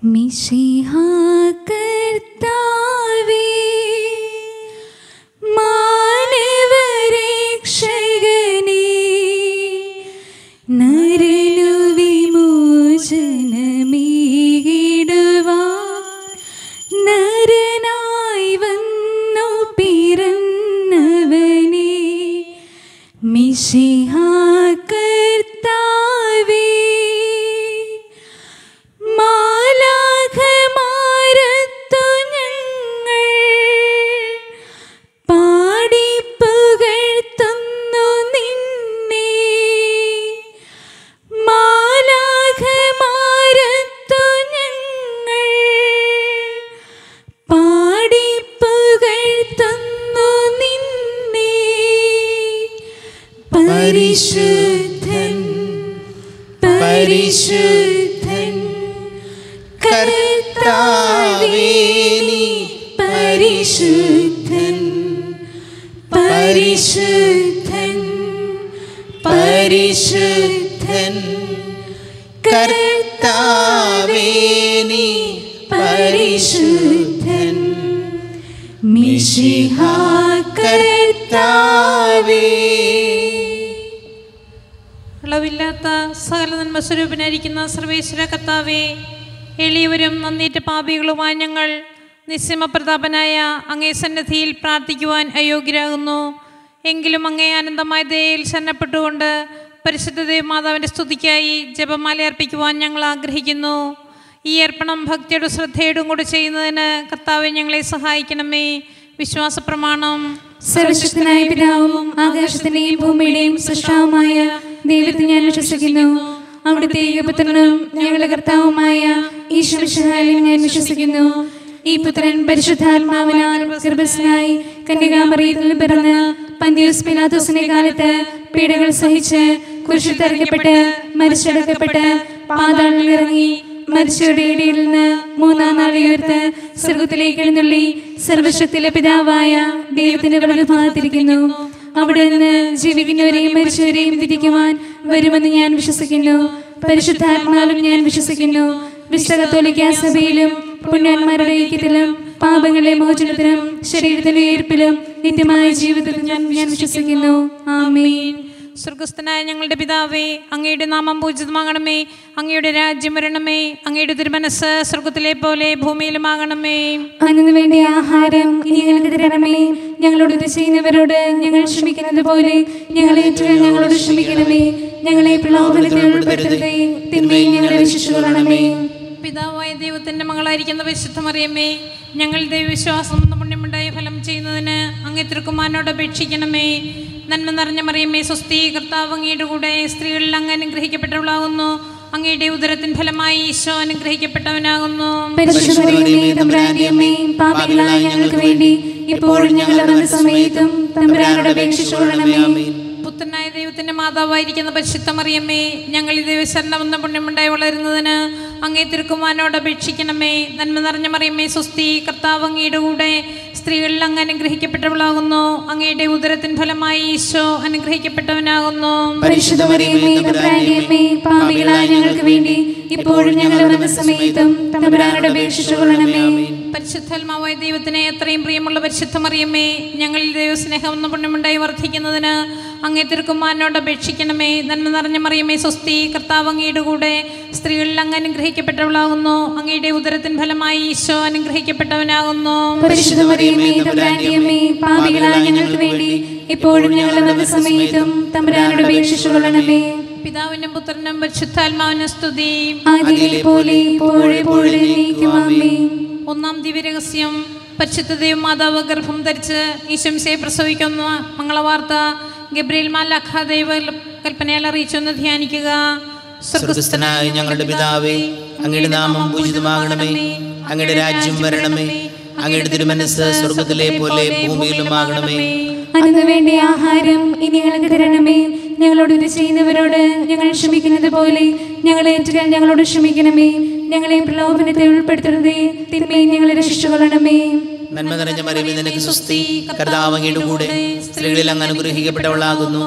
മിശിഹാ കർത്താവേ മാനവരക്ഷകനേ നരനു വിമോചനമേകിടുവാൻ നരനായി വന്നു പിറന്നവനേ മിശിഹാ കർത്താവേ മാലാഖമാരത്തു ഞങ്ങൾ പാടിപ്പുകഴ്ത്തുന്നു നിന്നെ മാലാഖമാരത്തു ഞങ്ങൾ പാടിപ്പുകഴ്ത്തുന്നു നിന്നെ പരിശുദ്ധൻ പരിശുദ്ധൻ കർത്താവേ നീ പരിശുദ്ധൻ പരിശുദ്ധൻ പരിശുദ്ധൻ കർത്താവേ നീ പരിശുദ്ധൻ മിശിഹാ കർത്താവേ അളവില്ലാത്ത സകല നന്മ സ്വരൂപനായിരിക്കുന്ന സർവേശ്വര കർത്താവേ എളിയവരും നന്നേറ്റ പാപികളുമായ ഞങ്ങൾ നിസ്യമപ്രതാപനായ അങ്ങേ സന്നദ്ധിയിൽ പ്രാർത്ഥിക്കുവാൻ അയോഗ്യരാകുന്നു എങ്കിലും അങ്ങേ ആനന്ദമായ ദയയിൽ ശരണപ്പെട്ടുകൊണ്ട് പരിശുദ്ധ ദേവമാതാവിൻ്റെ സ്തുതിക്കായി ജപമാല അർപ്പിക്കുവാൻ ഞങ്ങൾ ആഗ്രഹിക്കുന്നു ഈ അർപ്പണം ഭക്തിയോടും ശ്രദ്ധയോടും കൂടി ചെയ്യുന്നതിന് കർത്താവെ ഞങ്ങളെ സഹായിക്കണമേ വിശ്വാസ പ്രമാണം സർവശക്തനായ പിതാവും ആകാശത്തിന്റെയും ഭൂമിയുടെയും സൃഷ്ടാവുമായ ദൈവത്തെ ഞാൻ വിശ്വസിക്കുന്നു അവിടുത്തെ ഏകപുത്രനും ഞങ്ങളുടെ കർത്താവുമായ ഈശ്വരശാലും ഞാൻ വിശ്വസിക്കുന്നു ഈ പുത്രൻ പരിശുദ്ധാത്മാവിനാൽ ഗർഭസ്ഥനായി കന്യകാമറിയത്തിൽ പിറന്ന് പന്തിയോസ് പിലാത്തോസിന്റെ കാലത്ത് പീഡകൾ സഹിച്ച് കുരിശിൽ തറയ്ക്കപ്പെട്ട് മരിച്ചടക്കപ്പെട്ട് പാതാളിൽ ഇറങ്ങി മരിച്ചവരുടെ ഇടയിൽ നിന്ന് മൂന്നാം നാൾ ഉയർത്ത് സ്വർഗത്തിലേക്ക് എഴുന്നള്ളി സർവശക്തിയിലെ പിതാവായ ദൈവത്തിന്റെ വലതുഭാഗത്തിരിക്കുന്നു അവിടെ നിന്ന് ജീവിക്കുന്നവരെയും മരിച്ചവരെയും വിധിക്കുവാൻ വരുമെന്ന് ഞാൻ വിശ്വസിക്കുന്നു പരിശുദ്ധാത്മാവിലും ഞാൻ വിശ്വസിക്കുന്നു വിശ്വകത്തോലിക്ക സഭയിലും പുണ്യാന്മാരുടെ ഐക്യത്തിലും പാപങ്ങളെ മോചനത്തിലും ശരീരത്തിന്റെ ഉയർപ്പിലും നിത്യമായ ജീവിതത്തിലും ഞാൻ ഞാൻ വിശ്വസിക്കുന്നു ആമേൻ സ്വർഗസ്ഥനായ ഞങ്ങളുടെ പിതാവേ അങ്ങയുടെ നാമം പൂജിതമാകണമേ അങ്ങയുടെ രാജ്യം വരണമേ അങ്ങയുടെ തിരുമനസ് സ്വർഗത്തിലെ പോലെ ഭൂമിയിലുമാകണമേ അന്നു വേണ്ട ആഹാരം ഇനി ഞങ്ങൾക്ക് തരണമേ ഞങ്ങളോട് ഇത് ചെയ്യുന്നവരോട് ഞങ്ങൾ ക്ഷമിക്കുന്നത് പോലെ ഞങ്ങളെ ഏറ്റുകൾ ഞങ്ങളോട് ക്ഷമിക്കണമേ ഞങ്ങളെ പ്രലോഭനത്തിൽ ഉൾപ്പെടുത്തരുതേ തിന്മയിൽ ഞങ്ങളെ രക്ഷിച്ചുകൊള്ളണമേ പിതാവായ ദൈവത്തിന്റെ മകളായിരിക്കുന്ന പരിശുദ്ധ മറിയമ്മേ ഞങ്ങൾ ദൈവവിശ്വാസം എന്ന പുണ്യമുണ്ടായ ഫലം ചെയ്യുന്നതിന് അങ്ങേ തിരുക്കുമാരനോട് അപേക്ഷിക്കണമേ നന്മ നിറഞ്ഞ മറിയമ്മേ സ്വസ്തി കർത്താവ് അങ്ങയുടെ കൂടെ സ്ത്രീകളിൽ അങ്ങ് അനുഗ്രഹിക്കപ്പെട്ടവളാകുന്നു അങ്ങയുടെ ഉദരത്തിൻ ഫലമായി ഈശോ അനുഗ്രഹിക്കപ്പെട്ടവനാകുന്നു പരിശുദ്ധമറിയമേ തമ്പുരാന്റെ അമ്മേ പാപികളായ ഞങ്ങൾക്ക് വേണ്ടി ഇപ്പോഴും ഞങ്ങളുടെ സമയത്തും തമ്പുരാനോട് അപേക്ഷിച്ചുകൊള്ളണമേ പുത്രനായ ദൈവത്തിന്റെ മാതാവായിരിക്കുന്ന പരിശുദ്ധ മറിയമ്മേ ഞങ്ങൾ ഈ ദൈവശരണമെന്ന പുണ്യമുണ്ടായി വളരുന്നതിന് അങ്ങേ തിരുക്കുമാരനോട് അപേക്ഷിക്കണമേ നന്മ നിറഞ്ഞ മറിയമ്മേ സ്വസ്തി കർത്താവ് അങ്ങയുടെ കൂടെ സ്ത്രീകളിൽ അങ്ങ് അനുഗ്രഹിക്കപ്പെട്ടവളാകുന്നു അങ്ങയുടെ ഉദരത്തിൻ ഫലമായി ഈശോ അനുഗ്രഹിക്കപ്പെട്ടവനാകുന്നു പരിശുദ്ധമറിയമേ തമ്പുരാന്റെ അമ്മേ പാപികളായ ഞങ്ങൾക്ക് വേണ്ടി ഇപ്പോഴും ഞങ്ങളുടെ സമയത്തും തമ്പുരാനോട് അപേക്ഷിച്ചുകൊള്ളണമേ പരിശുദ്ധാത്മാവായ ദൈവത്തിനെ എത്രയും പ്രിയമുള്ള പരിശുദ്ധ മറിയമ്മേ ഞങ്ങളിൽ ദൈവസ്നേഹം എന്ന പുണ്യമുണ്ടായി വർദ്ധിക്കുന്നതിന് അങ്ങേ തിരുക്കുമാരനോട് അപേക്ഷിക്കണമേ നന്മ നിറഞ്ഞ മറിയമ്മേ സ്വസ്തി കർത്താവ് അങ്ങയുടെ കൂടെ സ്ത്രീകളിൽ അങ്ങ് അനുഗ്രഹിക്കപ്പെട്ടവളാകുന്നു അങ്ങയുടെ ഉദരത്തിൻ ഫലമായി ഈശോ അനുഗ്രഹിക്കപ്പെട്ടവനാകുന്നു പരിശുദ്ധമറിയമേ തമ്പുരാന്റെ അമ്മേ പാപികളായ ഞങ്ങൾക്ക് വേണ്ടി ഇപ്പോഴും ഞങ്ങളുടെ സമയത്തും തമ്പുരാനോട് അപേക്ഷിച്ചുകൊള്ളണമേ പിതാവിനും പുത്രനും പരിശുദ്ധാത്മാവിനും സ്തുതി ആദിയിലെ പോലെ ഇപ്പോഴേ പോലെ നീക്കുമാമേ ഒന്നാം ദിവ്യരഹസ്യം പരിശുദ്ധ ദൈവ മാതാവ് ഗർഭം ധരിച്ച് ഈശംസയെ പ്രസവിക്കുന്ന മംഗളവാർത്ത ഗബ്രിയേൽ മാലാഖ ദൈവ കൽപ്പനയാൽ അറിയിച്ചൊന്ന് ധ്യാനിക്കുക സ്വർഗസ്ഥനായ ഞങ്ങളുടെ പിതാവേ അങ്ങയുടെ നാമം പൂജിതമാകണമേ അങ്ങയുടെ രാജ്യം വരണമേ അങ്ങയുടെ തിരുമനസ് സ്വർഗത്തിലെ പോലെ ഭൂമിയിലുമാകണമേ അന്നു വേണ്ട ആഹാരം ഇനി ഞങ്ങൾക്ക് തരണമേ ഞങ്ങളോട് ഇത് ചെയ്യുന്നവരോട് ഞങ്ങൾ ക്ഷമിക്കുന്നത് പോലെ ഞങ്ങളെ ഏറ്റുകൾ ഞങ്ങളോട് ക്ഷമിക്കണമേ ഞങ്ങളെ പ്രലോഭനത്തിൽ ഉൾപ്പെടുത്തരുതേ തിന്മയും ഞങ്ങളെ രക്ഷിച്ചുകൊള്ളണമേ നന്മ നിറഞ്ഞ മറിയമേ നിനക്ക് സുസ്തി കർത്താവ് അങ്ങയുടെ കൂടെ സ്ത്രീകളിൽ അങ്ങ് അനുഗ്രഹിക്കപ്പെട്ടവളാകുന്നു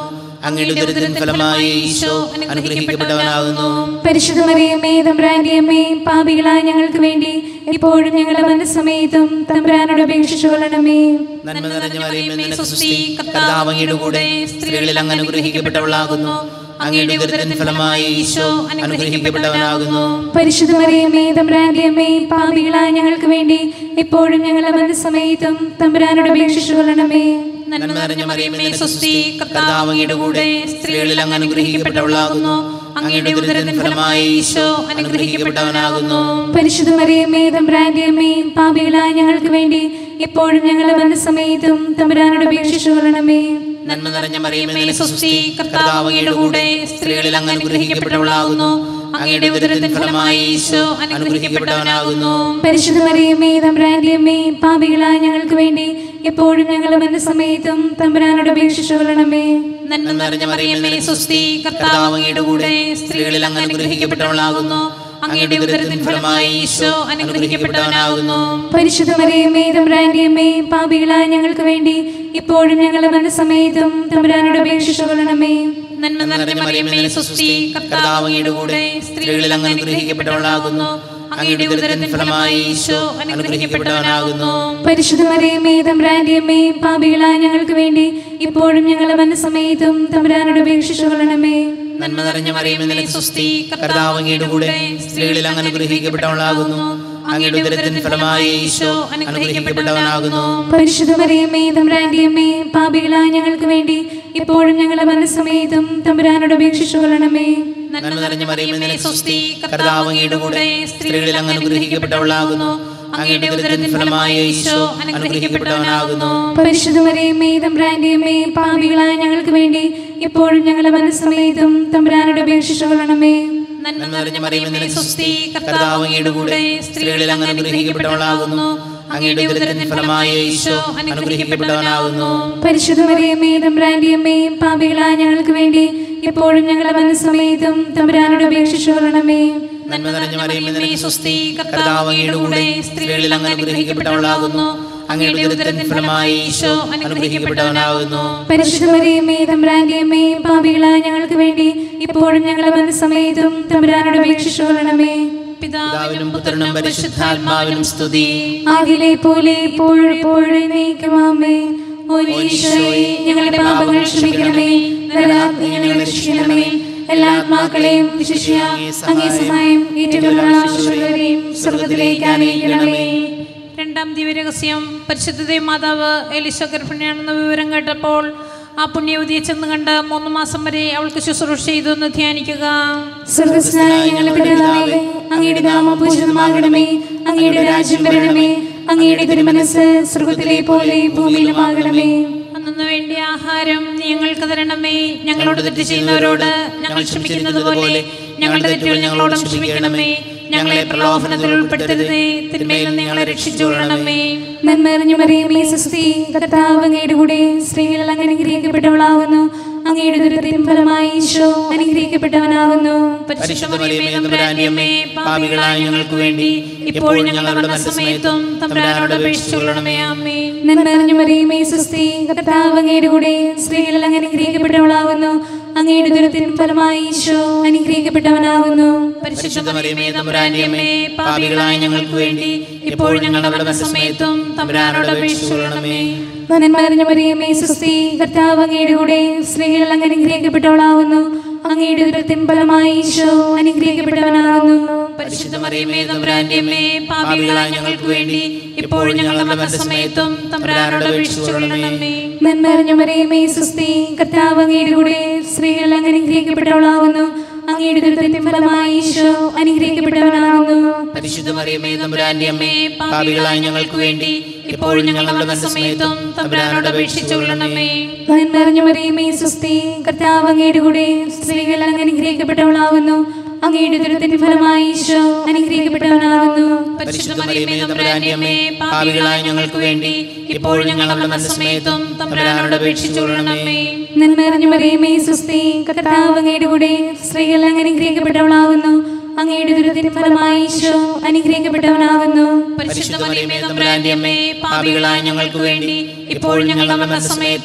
അങ്ങയുടെ ദുരിതത്തിൻ ഫലമായി ഈശോ അനുഗ്രഹിക്കപ്പെട്ടവനാകുന്നു പരിശുദ്ധ മറിയമ്മേ തമ്പ്രാന്റെ അമ്മേ പാപികളായ ഞങ്ങൾക്ക് വേണ്ടി ഇപ്പോഴും ഞങ്ങളുടെ മനസ്സമയത്തും തമ്പ്രാനോട് അപേക്ഷിച്ചു കൊള്ളണമേ നന്മ നിറഞ്ഞ മറിയമേ നിനക്ക് സുസ്തി കർത്താവ് അങ്ങയുടെ കൂടെ സ്ത്രീകളിൽ അങ്ങ് അനുഗ്രഹിക്കപ്പെട്ടവളാകുന്നു അങ്ങയുടെ ദുരിതത്തിൻ ഫലമായി ഈശോ അനുഗ്രഹിക്കപ്പെട്ടവനാകുന്നു പരിശുദ്ധ മറിയമ്മേ തമ്പ്രാന്റെ അമ്മേ പാപികളായ ഞങ്ങൾക്ക് വേണ്ടി ഇപ്പോഴും ഞങ്ങളുടെ മനസ്സമയത്തും തമ്പ്രാനോട് അപേക്ഷിച്ചു കൊള്ളണമേ നന്മ നിറഞ്ഞ മറിയമേ നിനക്ക് സുസ്തി കർത്താവ് അങ്ങയുടെ കൂടെ സ്ത്രീകളിൽ അങ്ങ് അനുഗ്രഹിക്കപ്പെട്ടവളാകുന്നു അങ്ങയുടെ ദുരിതത്തിൻ ഫലമായി ഈശോ അനുഗ്രഹിക്കപ്പെട്ടവനാകുന്നു പരിശുദ്ധ മറിയമ്മേ തമ്പ്രാന്റെ അമ്മേ പാപികളായ ഞങ്ങൾക്ക് വേണ്ടി ഇപ്പോഴും ഞങ്ങളുടെ മനസ്സമയത്തും തമ്പ്രാനോട് അപേക്ഷിച്ചു കൊള്ളണമേ നന്മ നിറഞ്ഞ മറിയമേ നിനക്ക് സുസ്തി കർത്താവ് അങ്ങയുടെ കൂടെ സ്ത്രീകളിൽ അങ്ങ് അനുഗ്രഹിക്കപ്പെട്ടവളാകുന്നു അങ്ങയുടെ ദുരിതത്തിൻ ഫലമായി ഈശോ അനുഗ്രഹിക്കപ്പെട്ടവനാകുന്നു പരിശുദ്ധ മറിയമ്മേ തമ്പ്രാന്റെ അമ്മേ പാപികളായ ഞങ്ങൾക്ക് വേണ്ടി ഇപ്പോഴും ഞങ്ങളുടെ മനസ്സമയത്തും തമ്പ്രാനോട് അപേക്ഷിച്ചു കൊള്ളണമേ നന്മ നിറഞ്ഞ മറിയമേ സുസ്തി കർത്താവ് അങ്ങയുടെ കൂടെ സ്ത്രീകളിൽ അങ്ങ് അനുഗ്രഹിക്കപ്പെട്ടവളാകുന്നു അങ്ങയുടെ ദുരിതത്തിൻ ഫലമായി ഈശോ അനുഗ്രഹിക്കപ്പെട്ടവനാകുന്നു പരിശുദ്ധ മറിയമ്മേ തമ്പ്രാന്റെ അമ്മേ പാപികളായ ഞങ്ങൾക്ക് വേണ്ടി ഇപ്പോഴും ഞങ്ങളുടെ മനസ്സമയത്തും തമ്പ്രാനോട് അപേക്ഷിച്ചു കൊള്ളണമേ നന്മ നിറഞ്ഞ മറിയമേ സുസ്തി കർത്താവ് അങ്ങയുടെ കൂടെ സ്ത്രീകളിൽ അങ്ങ് അനുഗ്രഹിക്കപ്പെട്ടവളാകുന്നു അങ്ങയുടെ ദുരിതത്തിൻ ഫലമായി ഈശോ അനുഗ്രഹിക്കപ്പെട്ടവനാകുന്നു പരിശുദ്ധ മറിയമ്മേ തമ്പ്രാന്റെ അമ്മേ പാപികളായ ഞങ്ങൾക്ക് വേണ്ടി ഇപ്പോഴും ഞങ്ങളുടെ മനസ്സമയത്തും തമ്പ്രാനോട് അപേക്ഷിച്ചു കൊള്ളണമേ നന്മ നിറഞ്ഞ മറിയമേ നിനക്ക് സുസ്തി കർത്താവ് അങ്ങയുടെ കൂടെ സ്ത്രീകളിൽ അങ്ങ് അനുഗ്രഹിക്കപ്പെട്ടവളാകുന്നു അങ്ങയുടെ ദുരിതത്തിൻ ഫലമായി ഈശോ അനുഗ്രഹിക്കപ്പെട്ടവനാകുന്നു പരിശുദ്ധ മറിയമ്മേ തമ്പ്രാന്റെ അമ്മേ പാപികളായ ഞങ്ങൾക്ക് വേണ്ടി ഇപ്പോഴും ഞങ്ങളുടെ മനസ്സമയത്തും തമ്പ്രാനോട് അപേക്ഷിച്ചു കൊള്ളണമേ നന്മ നിറഞ്ഞ മറിയമേ നിനക്ക് സുസ്തി കർത്താവ് അങ്ങയുടെ കൂടെ സ്ത്രീകളിൽ അങ്ങ് അനുഗ്രഹിക്കപ്പെട്ടവളാകുന്നു അങ്ങയുടെ ദുരിതത്തിൻ ഫലമായി ഈശോ അനുഗ്രഹിക്കപ്പെട്ടവനാകുന്നു പരിശുദ്ധ മറിയമ്മേ തമ്പ്രാന്റെ അമ്മേ പാപികളായ ഞങ്ങൾക്ക് വേണ്ടി ഇപ്പോഴും ഞങ്ങളുടെ മനസ്സമയത്തും തമ്പ്രാനോട് അപേക്ഷിച്ചു കൊള്ളണമേ നന്മ നിറഞ്ഞ മറിയമേ നിനക്ക് സുസ്തി കർത്താവ് അങ്ങയുടെ കൂടെ സ്ത്രീകളിൽ അങ്ങ് അനുഗ്രഹിക്കപ്പെട്ടവളാകുന്നു അങ്ങയുടെ ദുരിതത്തിൻ ഫലമായി ഈശോ അനുഗ്രഹിക്കപ്പെട്ടവനാകുന്നു പരിശുദ്ധ മറിയമ്മേ തമ്പ്രാന്റെ അമ്മേ പാപികളായ ഞങ്ങൾക്ക് വേണ്ടി ഇപ്പോഴും ഞങ്ങളുടെ മനസ്സമയത്തും തമ്പ്രാനോട് അപേക്ഷിച്ചു കൊള്ളണമേ നന്മ നിറഞ്ഞ മറിയമേ നിനക്ക് സുസ്തി കർത്താവ് അങ്ങയുടെ കൂടെ സ്ത്രീകളിൽ അങ്ങ് അനുഗ്രഹിക്കപ്പെട്ടവളാകുന്നു അങ്ങയുടെ ദുരിതത്തിൻ ഫലമായി ഈശോ അനുഗ്രഹിക്കപ്പെട്ടവനാകുന്നു പരിശുദ്ധ മറിയമ്മേ തമ്പ്രാന്റെ അമ്മേ പാപികളായ ഞങ്ങൾക്ക് വേണ്ടി ഇപ്പോഴും ഞങ്ങളുടെ മനസ്സമയത്തും തമ്പ്രാനോട് അപേക്ഷിച്ചു കൊള്ളണമേ പിതാവിനും പുത്രനും പരിശുദ്ധാത്മാവിനും സ്തുതി ആദിലെ പോലെ ഇപ്പോഴും ഇപ്പോഴും നീക്കുമാമേ ഒരു ഈശോയെ ഞങ്ങളുടെ പാപങ്ങൾ ക്ഷമിക്കണമേ നരകാഗ്നി ഞങ്ങളെ രക്ഷിക്കണമേ എല്ലാ ആത്മാക്കളെയും വിശിഷ്യ അങ്ങേ സഹായം ഏറ്റുകൊള്ളുന്ന ആവശ്യമുള്ളവരെയും സ്വർഗത്തിലേക്ക് ആനയിക്കണമേ രണ്ടാം ദിവ്യരഹസ്യം പരിശുദ്ധ മാതാവ് എലിശ ഗർഭിണിയാണെന്ന വിവരം കേട്ടപ്പോൾ ആ പുണ്യവതിയെ ചെന്ന് കണ്ട് മൂന്ന് മാസം വരെ അവൾക്ക് ശുശ്രൂഷ ചെയ്തു എന്ന് ധ്യാനിക്കുക സ്വർഗസ്നായ ഞങ്ങളുടെ പിതാവേ അങ്ങയുടെ നാമം പൂജിതമാകണമേ അങ്ങയുടെ രാജ്യം വരണമേ അങ്ങയുടെ തിരുമനസ് സ്വർഗത്തിലെ പോലെ ഭൂമിയിലുമാകണമേ അന്നു വേണ്ടി ആഹാരം നീ ഞങ്ങൾക്ക് തരണമേ ഞങ്ങളോട് തെറ്റ് ചെയ്യുന്നവരോട് ഞങ്ങൾ ക്ഷമിക്കുന്നത് പോലെ ഞങ്ങളുടെ തെറ്റുകൾ ഞങ്ങളോടും ക്ഷമിക്കണമേ ഞങ്ങളെ പ്രലോഭനത്തിൽ ഉൾപ്പെടുത്തരുതേ തിന്മയിൽ നിന്ന് ഞങ്ങളെ രക്ഷിച്ചുകൊള്ളണമേ നന്മറിഞ്ഞു മറിയമേ സുസ്തി കർത്താവ് അങ്ങയുടെ കൂടെ സ്ത്രീകൾ അങ്ങ് അനുഗ്രഹിക്കപ്പെട്ടവളാവുന്നു അങ്ങയുടെ ദുരിതത്തിൻ ഫലമായി ഈശോ അനുഗ്രഹിക്കപ്പെട്ടവനാവുന്നു പരിശുദ്ധ മറിയമേ തമ്പുരാന്റെ അമ്മേ പാപികളായ ഞങ്ങൾക്ക് വേണ്ടി ഇപ്പോഴും ഞങ്ങളുടെ മനസ്സമയത്തും തമ്പുരാനോട് അപേക്ഷിച്ചുകൊള്ളണമേ ആമേ നന്മറിഞ്ഞു മറിയമേ സുസ്തി കർത്താവ് അങ്ങയുടെ കൂടെ സ്ത്രീകൾ അങ്ങ് അനുഗ്രഹിക്കപ്പെട്ടവളാവുന്നു അങ്ങയുടെ ദുരിതത്തിൻ ഫലമായി ഈശോ അനുഗ്രഹിക്കപ്പെട്ടവനാവുന്നു പരിശുദ്ധ മറിയമേ തമ്പുരാന്റെ അമ്മേ പാപികളായ ഞങ്ങൾക്ക് വേണ്ടി ഇപ്പോഴും ഞങ്ങളുടെ മനസ്സമയത്തും തമ്പുരാനോട് അപേക്ഷിച്ചുകൊള്ളണമേ നന്മറിഞ്ഞു മറിയമേ സുസ്തി കർത്താവ് അങ്ങയുടെ കൂടെ സ്ത്രീകൾ അങ്ങ് അനുഗ്രഹിക്കപ്പെട്ടവളാവുന്നു അങ്ങയുടെ ദുരിതത്തിൻ ഫലമായി ഈശോ അനുഗ്രഹിക്കപ്പെട്ടവനാകുന്നു പരിശുദ്ധ മറിയമേ തമ്പുരാന്റെ അമ്മേ പാപികളായ ഞങ്ങൾക്ക് വേണ്ടി ഇപ്പോഴും ഞങ്ങളുടെ മനസ്സമയത്തും തമ്പുരാനോട് അപേക്ഷിച്ചുകൊള്ളണമേ നന്മറിഞ്ഞു മറിയമേ സുസ്തി കർത്താവ് അങ്ങയുടെ കൂടെ സ്ത്രീകൾ അങ്ങ് അനുഗ്രഹിക്കപ്പെട്ടവളാവുന്നു അങ്ങയുടെ ദുരിതത്തിൻ ഫലമായി ഈശോ അനുഗ്രഹിക്കപ്പെട്ടവനാകുന്നു പരിശുദ്ധ മറിയമേ തമ്പുരാന്റെ അമ്മേ പാപികളായ ഞങ്ങൾക്ക് വേണ്ടി ഇപ്പോഴും ഞങ്ങളുടെ മനസ്സമയത്തും തമ്പുരാനോട് അപേക്ഷിച്ചുകൊള്ളണമേ നന്മറിഞ്ഞു മറിയമേ സുസ്തി കർത്താവ് അങ്ങയുടെ കൂടെ സ്ത്രീകൾ അങ്ങ് അനുഗ്രഹിക്കപ്പെട്ടവളാവുന്നു അങ്ങയുടെ ദുരിതത്തിൻ ഫലമായി ഈശോ അനുഗ്രഹിക്കപ്പെട്ടവനാകുന്നു പരിശുദ്ധ മറിയമേ തമ്പുരാന്റെ അമ്മേ പാപികളായ ഞങ്ങൾക്ക് വേണ്ടി ഇപ്പോഴും ഞങ്ങളുടെ മനസ്സമയത്തും തമ്പുരാനോട് അപേക്ഷിച്ചുകൊള്ളണമേ നന്മറിഞ്ഞു മറിയമേ സുസ്തി കർത്താവ് അങ്ങയുടെ കൂടെ സ്ത്രീകൾ അങ്ങ് അനുഗ്രഹിക്കപ്പെട്ടവളാവുന്നു അങ്ങയുടെ ദുരിതത്തിൻ ഫലമായി ഈശോ അനുഗ്രഹിക്കപ്പെട്ടവനാകുന്നു പരിശുദ്ധ മറിയമേ തമ്പുരാന്റെ അമ്മേ പാപികളായ ഞങ്ങൾക്ക് വേണ്ടി ഇപ്പോഴും ഞങ്ങളുടെ മനസ്സമയത്തും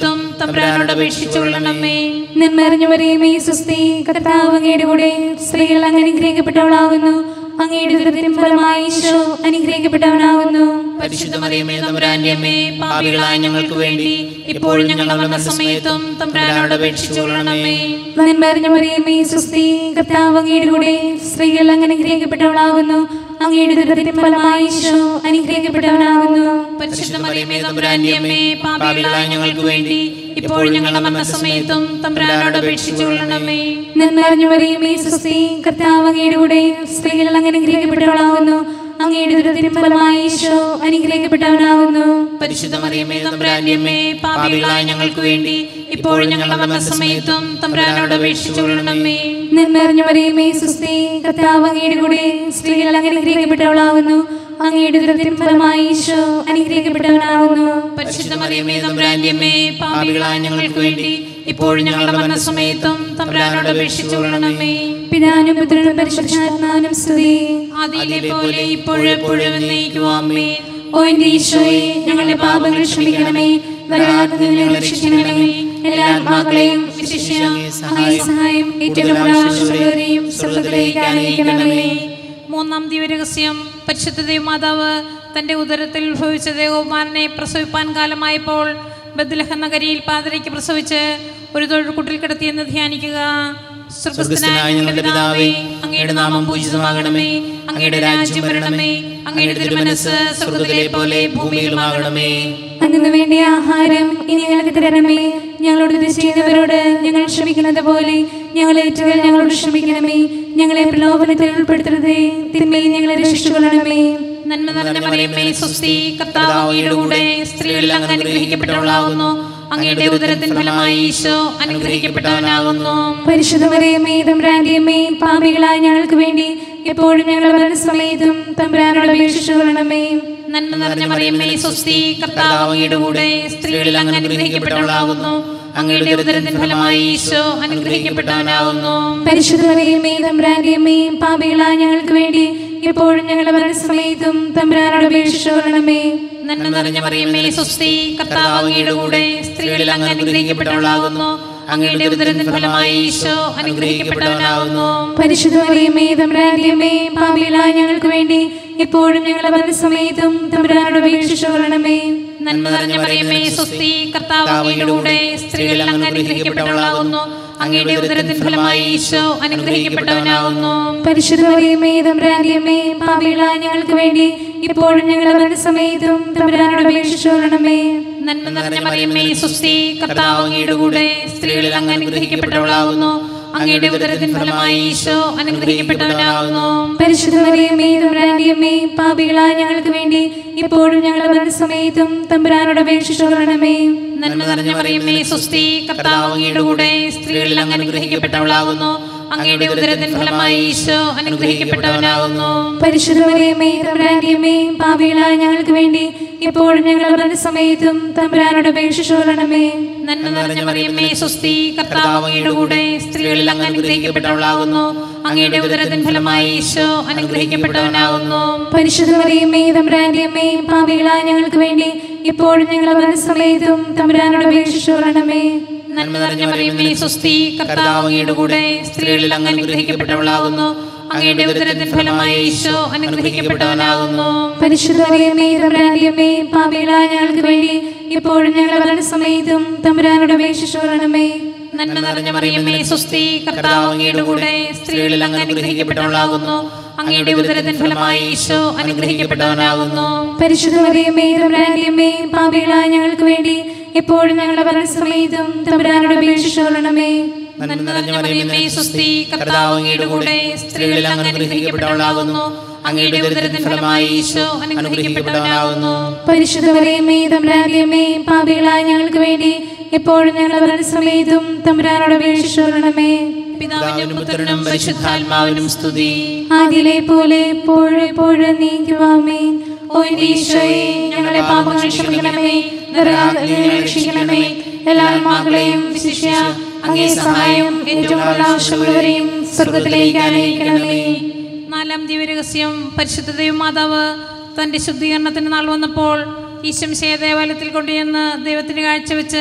തമ്പുരാനോട് അപേക്ഷിച്ചുകൊള്ളണമേ നന്മറിഞ്ഞു മറിയമേ സുസ്തി കർത്താവ് അങ്ങയുടെ കൂടെ സ്ത്രീകൾ അങ്ങ് അനുഗ്രഹിക്കപ്പെട്ടവളാകുന്നു അങ്ങയുടെ ദുരിതത്തിൻ ഫലമായി ഈശോ അനുഗ്രഹിക്കപ്പെട്ടവനാകുന്നു പരിശുദ്ധ മറിയമേ തമ്പുരാന്റെ അമ്മേ പാപികളായ ഞങ്ങൾക്ക് വേണ്ടി ഇപ്പോഴും ഞങ്ങളുടെ മരണസമയത്തും തമ്പുരാനോട് അപേക്ഷിച്ചുകൊള്ളണമേ നന്മറിഞ്ഞു മറിയമേ സുസ്തി കർത്താവ് അങ്ങയുടെ കൂടെ സ്ത്രീകൾ അങ്ങ് അനുഗ്രഹിക്കപ്പെട്ടവളാകുന്നു അങ്ങയുടെ ദുരിതത്തിൻ ഫലമായി ഈശോ അനുഗ്രഹിക്കപ്പെട്ടവനാകുന്നു പരിശുദ്ധ മറിയമേ തമ്പുരാന്റെ അമ്മേ പാപികളായ ഞങ്ങൾക്ക് വേണ്ടി ഇപ്പോഴും ഞങ്ങളുടെ മരണസമയത്തും തമ്പുരാനോട് അപേക്ഷിച്ചുകൊള്ളണമേ നന്മറിഞ്ഞു മറിയമേ സുസ്തി കർത്താവ് അങ്ങയുടെ കൂടെ സ്ത്രീകൾ അങ്ങ് അനുഗ്രഹിക്കപ്പെട്ടവളാകുന്നു അങ്ങയുടെ ദുരിതത്തിൻ ഫലമായി ഈശോ അനുഗ്രഹിക്കപ്പെട്ടവനാകുന്നു പരിശുദ്ധ മറിയമേ തമ്പുരാന്റെ അമ്മേ പാപികളായ ഞങ്ങൾക്ക് വേണ്ടി ഇപ്പോഴും ഞങ്ങളുടെ മരണസമയത്തും തമ്പുരാനോട് അപേക്ഷിച്ചുകൊള്ളണമേ നന്മറിഞ്ഞു മറിയമേ സുസ്തി കർത്താവ് അങ്ങയുടെ കൂടെ സ്ത്രീകൾ അങ്ങ് അനുഗ്രഹിക്കപ്പെട്ടവളാകുന്നു അങ്ങയുടെ ദുരിതത്തിൻ ഫലമായി ഈശോ അനുഗ്രഹിക്കപ്പെട്ടവനാകുന്നു പരിശുദ്ധ മറിയമേ തമ്പുരാന്റെ അമ്മേ പാപികളായ ഞങ്ങൾക്ക് വേണ്ടി ഇപ്പോഴും ഞങ്ങളുടെ മരണസമയത്തും തമ്പുരാനോട് അപേക്ഷിച്ചുകൊള്ളണമേ പിതാനും പുത്രനും പരിശുദ്ധാത്മാനും സ്തുതി ആദിയിലെ പോലെ ഇപ്പോഴും എപ്പോഴും എന്നേക്കുവാമേ ഓ എന്റെ ഈശോയെ ഞങ്ങളുടെ പാപങ്ങൾ ക്ഷമിക്കണമേ വരാതെ ഞങ്ങളെ രക്ഷിക്കണമേ എല്ലാ ആത്മാക്കളെയും വിശിഷ്യ അങ്ങേ സഹായം ഏറ്റവും ആവശ്യമുള്ളവരെയും സ്വർഗത്തിലേക്ക് ആനയിക്കണമേ മൂന്നാം ദിവരഹസ്യം പരിശുദ്ധ ദേവമാതാവ് തന്റെ ഉദരത്തിൽ ഉത്ഭവിച്ച ദേവകുമാരനെ പ്രസവിപ്പാൻ കാലമായപ്പോൾ ബദ്ലഹ നഗരിയിൽ പാതിരയ്ക്ക് പ്രസവിച്ച് ഒരു തൊഴുകുട്ടിൽ കിടത്തിയെന്ന് ധ്യാനിക്കുക സ്വർഗസ്ഥനായ ഞങ്ങളുടെ പിതാവേ അങ്ങയുടെ നാമം പൂജിതമാകണമേ അങ്ങയുടെ രാജ്യം വരണമേ അങ്ങയുടെ തിരുമനസ് സ്വർഗത്തിലെ പോലെ ഭൂമിയിലുമാകണമേ അന്നു വേണ്ട ആഹാരം ഇനി ഞങ്ങൾക്ക് തരണമേ ഞങ്ങളോട് ഇത് ചെയ്യുന്നവരോട് ഞങ്ങൾ ക്ഷമിക്കുന്നത് പോലെ ഞങ്ങൾ ഏറ്റുകൾ ഞങ്ങളോട് ക്ഷമിക്കണമേ ഞങ്ങളെ പ്രലോഭനത്തിൽ ഉൾപ്പെടുത്തരുതേ തിന്മയിൽ ഞങ്ങളെ രക്ഷിച്ചുകൊള്ളണമേ നന്മ നിറഞ്ഞ മറിയമ്മേ സ്വസ്തി കർത്താവ് അങ്ങയുടെ കൂടെ സ്ത്രീകളിൽ അങ്ങ് അനുഗ്രഹിക്കപ്പെട്ടവളാകുന്നു അങ്ങയുടെ ഉദരത്തിൻ ഫലമായി ഈശോ അനുഗ്രഹിക്കപ്പെട്ടവനാകുന്നു പരിശുദ്ധമറിയമേ തമ്പുരാന്റിയമ്മേ പാപികളായ ഞങ്ങൾക്ക് വേണ്ടി എപ്പോഴും ഞങ്ങളുടെ മരണസമയത്തും തമ്പുരാനോട് അപേക്ഷിച്ചുകൊള്ളണമേ നന്മ നിറഞ്ഞ മറിയമ്മേ സ്വസ്തി കർത്താവ് അങ്ങയുടെ കൂടെ സ്ത്രീകളിൽ അങ്ങ് അനുഗ്രഹിക്കപ്പെട്ടവളാകുന്നു അങ്ങയുടെ ഉദരത്തിൻ ഫലമായി ഈശോ അനുഗ്രഹിക്കപ്പെട്ടവനാകുന്നു പരിശുദ്ധമറിയമേ തമ്പുരാന്റിയമ്മേ പാപികളായ ഞങ്ങൾക്ക് വേണ്ടി എപ്പോഴും ഞങ്ങളുടെ മരണസമയത്തും തമ്പുരാനോട് അപേക്ഷിച്ചുകൊള്ളണമേ നന്മ നിറഞ്ഞ മറിയമ്മേ സ്വസ്തി കർത്താവ് അങ്ങയുടെ കൂടെ സ്ത്രീകളിൽ അങ്ങ് അനുഗ്രഹിക്കപ്പെട്ടവളാകുന്നു അങ്ങയുടെ ഉദരത്തിൻ ഫലമായി ഈശോ അനുഗ്രഹിക്കപ്പെട്ടവനാകുന്നു പരിശുദ്ധമറിയമേ തമ്പുരാന്റിയമ്മേ പാപികളായ ഞങ്ങൾക്ക് വേണ്ടി എപ്പോഴും ഞങ്ങളുടെ മരണസമയത്തും തമ്പുരാനോട് അപേക്ഷിച്ചുകൊള്ളണമേ നന്മ നിറഞ്ഞ മറിയമ്മേ സ്വസ്തി കർത്താവ് അങ്ങയുടെ കൂടെ സ്ത്രീകളിൽ അങ്ങ് അനുഗ്രഹിക്കപ്പെട്ടവളാകുന്നു അങ്ങയുടെ ഉദരത്തിൻ ഫലമായി ഈശോ അനുഗ്രഹിക്കപ്പെട്ടവനാകുന്നു പരിശുദ്ധമറിയമേ തമ്പുരാന്റിയമ്മേ പാപികളായ ഞങ്ങൾക്ക് വേണ്ടി എപ്പോഴും ഞങ്ങളുടെ മരണസമയത്തും തമ്പുരാനോട് അപേക്ഷിച്ചുകൊള്ളണമേ നന്മ നിറഞ്ഞ മറിയമ്മേ സ്വസ്തി കർത്താവ് അങ്ങയുടെ കൂടെ സ്ത്രീകളിൽ അങ്ങ് അനുഗ്രഹിക്കപ്പെട്ടവളാകുന്നു അങ്ങയുടെ ഉദരത്തിൻ ഫലമായി ഈശോ അനുഗ്രഹിക്കപ്പെട്ടവനാകുന്നു പരിശുദ്ധമറിയമേ തമ്പുരാന്റിയമ്മേ പാപികളായ ഞങ്ങൾക്ക് വേണ്ടി എപ്പോഴും ഞങ്ങളുടെ മരണസമയത്തും തമ്പുരാനോട് അപേക്ഷിച്ചുകൊള്ളണമേ നന്മ നിറഞ്ഞ മറിയമ്മേ സ്വസ്തി കർത്താവ് അങ്ങയുടെ കൂടെ സ്ത്രീകളിൽ അങ്ങ് അനുഗ്രഹിക്കപ്പെട്ടവളാകുന്നു അങ്ങയുടെ ഉദരത്തിൻ ഫലമായി ഈശോ അനുഗ്രഹിക്കപ്പെട്ടവനാകുന്നു പരിശുദ്ധമറിയമേ തമ്പുരാന്റിയമ്മേ പാപികളായ ഞങ്ങൾക്ക് വേണ്ടി എപ്പോഴും ഞങ്ങളുടെ മരണസമയത്തും തമ്പുരാനോട് അപേക്ഷിച്ചുകൊള്ളണമേ നന്മ നിറഞ്ഞ മറിയമ്മേ സ്വസ്തി കർത്താവ് അങ്ങയുടെ കൂടെ സ്ത്രീകളിൽ അങ്ങ് അനുഗ്രഹിക്കപ്പെട്ടവളാകുന്നു അങ്ങയുടെ ഉദരത്തിൻ ഫലമായി ഈശോ അനുഗ്രഹിക്കപ്പെട്ടവനാകുന്നു പരിശുദ്ധമറിയമേ തമ്പുരാന്റിയമ്മേ പാപികളായ ഞങ്ങൾക്ക് വേണ്ടി എപ്പോഴും ഞങ്ങളുടെ മരണസമയത്തും തമ്പുരാനോട് അപേക്ഷിച്ചുകൊള്ളണമേ നന്മ നിറഞ്ഞ മറിയമ്മേ സ്വസ്തി കർത്താവ് അങ്ങയുടെ കൂടെ സ്ത്രീകളിൽ അങ്ങ് അനുഗ്രഹിക്കപ്പെട്ടവളാകുന്നു അങ്ങയുടെ ഉദരത്തിൻ ഫലമായി ഈശോ അനുഗ്രഹിക്കപ്പെട്ടവനാകുന്നു പരിശുദ്ധമറിയമേ തമ്പുരാന്റിയമ്മേ പാപികളായ ഞങ്ങൾക്ക് വേണ്ടി എപ്പോഴും ഞങ്ങളുടെ മരണസമയത്തും തമ്പുരാനോട് അപേക്ഷിച്ചുകൊള്ളണമേ നന്മ നിറഞ്ഞ മറിയമ്മേ സ്വസ്തി കർത്താവ് അങ്ങയുടെ കൂടെ സ്ത്രീകളിൽ അങ്ങ് അനുഗ്രഹിക്കപ്പെട്ടവളാകുന്നു അങ്ങയുടെ ഉദരത്തിൻ ഫലമായി ഈശോ അനുഗ്രഹിക്കപ്പെട്ടവനാകുന്നു പരിശുദ്ധമറിയമേ തമ്പുരാന്റിയമ്മേ പാപികളായ ഞങ്ങൾക്ക് വേണ്ടി എപ്പോഴും ഞങ്ങളുടെ മരണസമയത്തും തമ്പുരാനോട് അപേക്ഷിച്ചുകൊള്ളണമേ നന്മ നിറഞ്ഞ മറിയമേ സ്വസ്തി കർത്താവ് അങ്ങയുടെ കൂടെ സ്ത്രീകളിൽ അങ്ങ് അനുഗ്രഹിക്കപ്പെട്ടവളാകുന്നു അങ്ങയുടെ ഉദരത്തിൻ ഫലമായി ഈശോ അനുഗ്രഹിക്കപ്പെട്ടവനാകുന്നു പരിശുദ്ധമറിയമേ തമ്പുരാന്റിയമ്മേ പാപികളായ ഞങ്ങൾക്ക് വേണ്ടി എപ്പോഴും ഞങ്ങളുടെ മരണസമയത്തും തമ്പുരാനോട് അപേക്ഷിച്ചുകൊള്ളണമേ പിതാവിനും പുത്രനും പരിശുദ്ധാത്മാവിനും സ്തുതി ആദിയിലെ പോലെ എപ്പോഴും എപ്പോഴും നീക്കുവാമേ ഓ എന്റെ ഈശോയെ ഞങ്ങളുടെ പാപങ്ങൾ ക്ഷമിക്കണമേ നരകാഗ്നിയിൽ ഞങ്ങളെ രക്ഷിക്കണമേ എല്ലാ ആത്മാക്കളെയും വിശിഷ്യ അങ്ങേ സഹായം ഏറ്റവും ആവശ്യമുള്ളവരെയും സ്വർഗത്തിലേക്ക് ആനയിക്കണമേ നാലാം ദിവ്യരഹസ്യം പരിശുദ്ധ ദൈവമാതാവ് തൻ്റെ ശുദ്ധീകരണത്തിന് നാൾ വന്നപ്പോൾ ഈശംശയ ദേവാലയത്തിൽ കൊണ്ടുചെന്ന് ദൈവത്തിന് കാഴ്ചവെച്ച്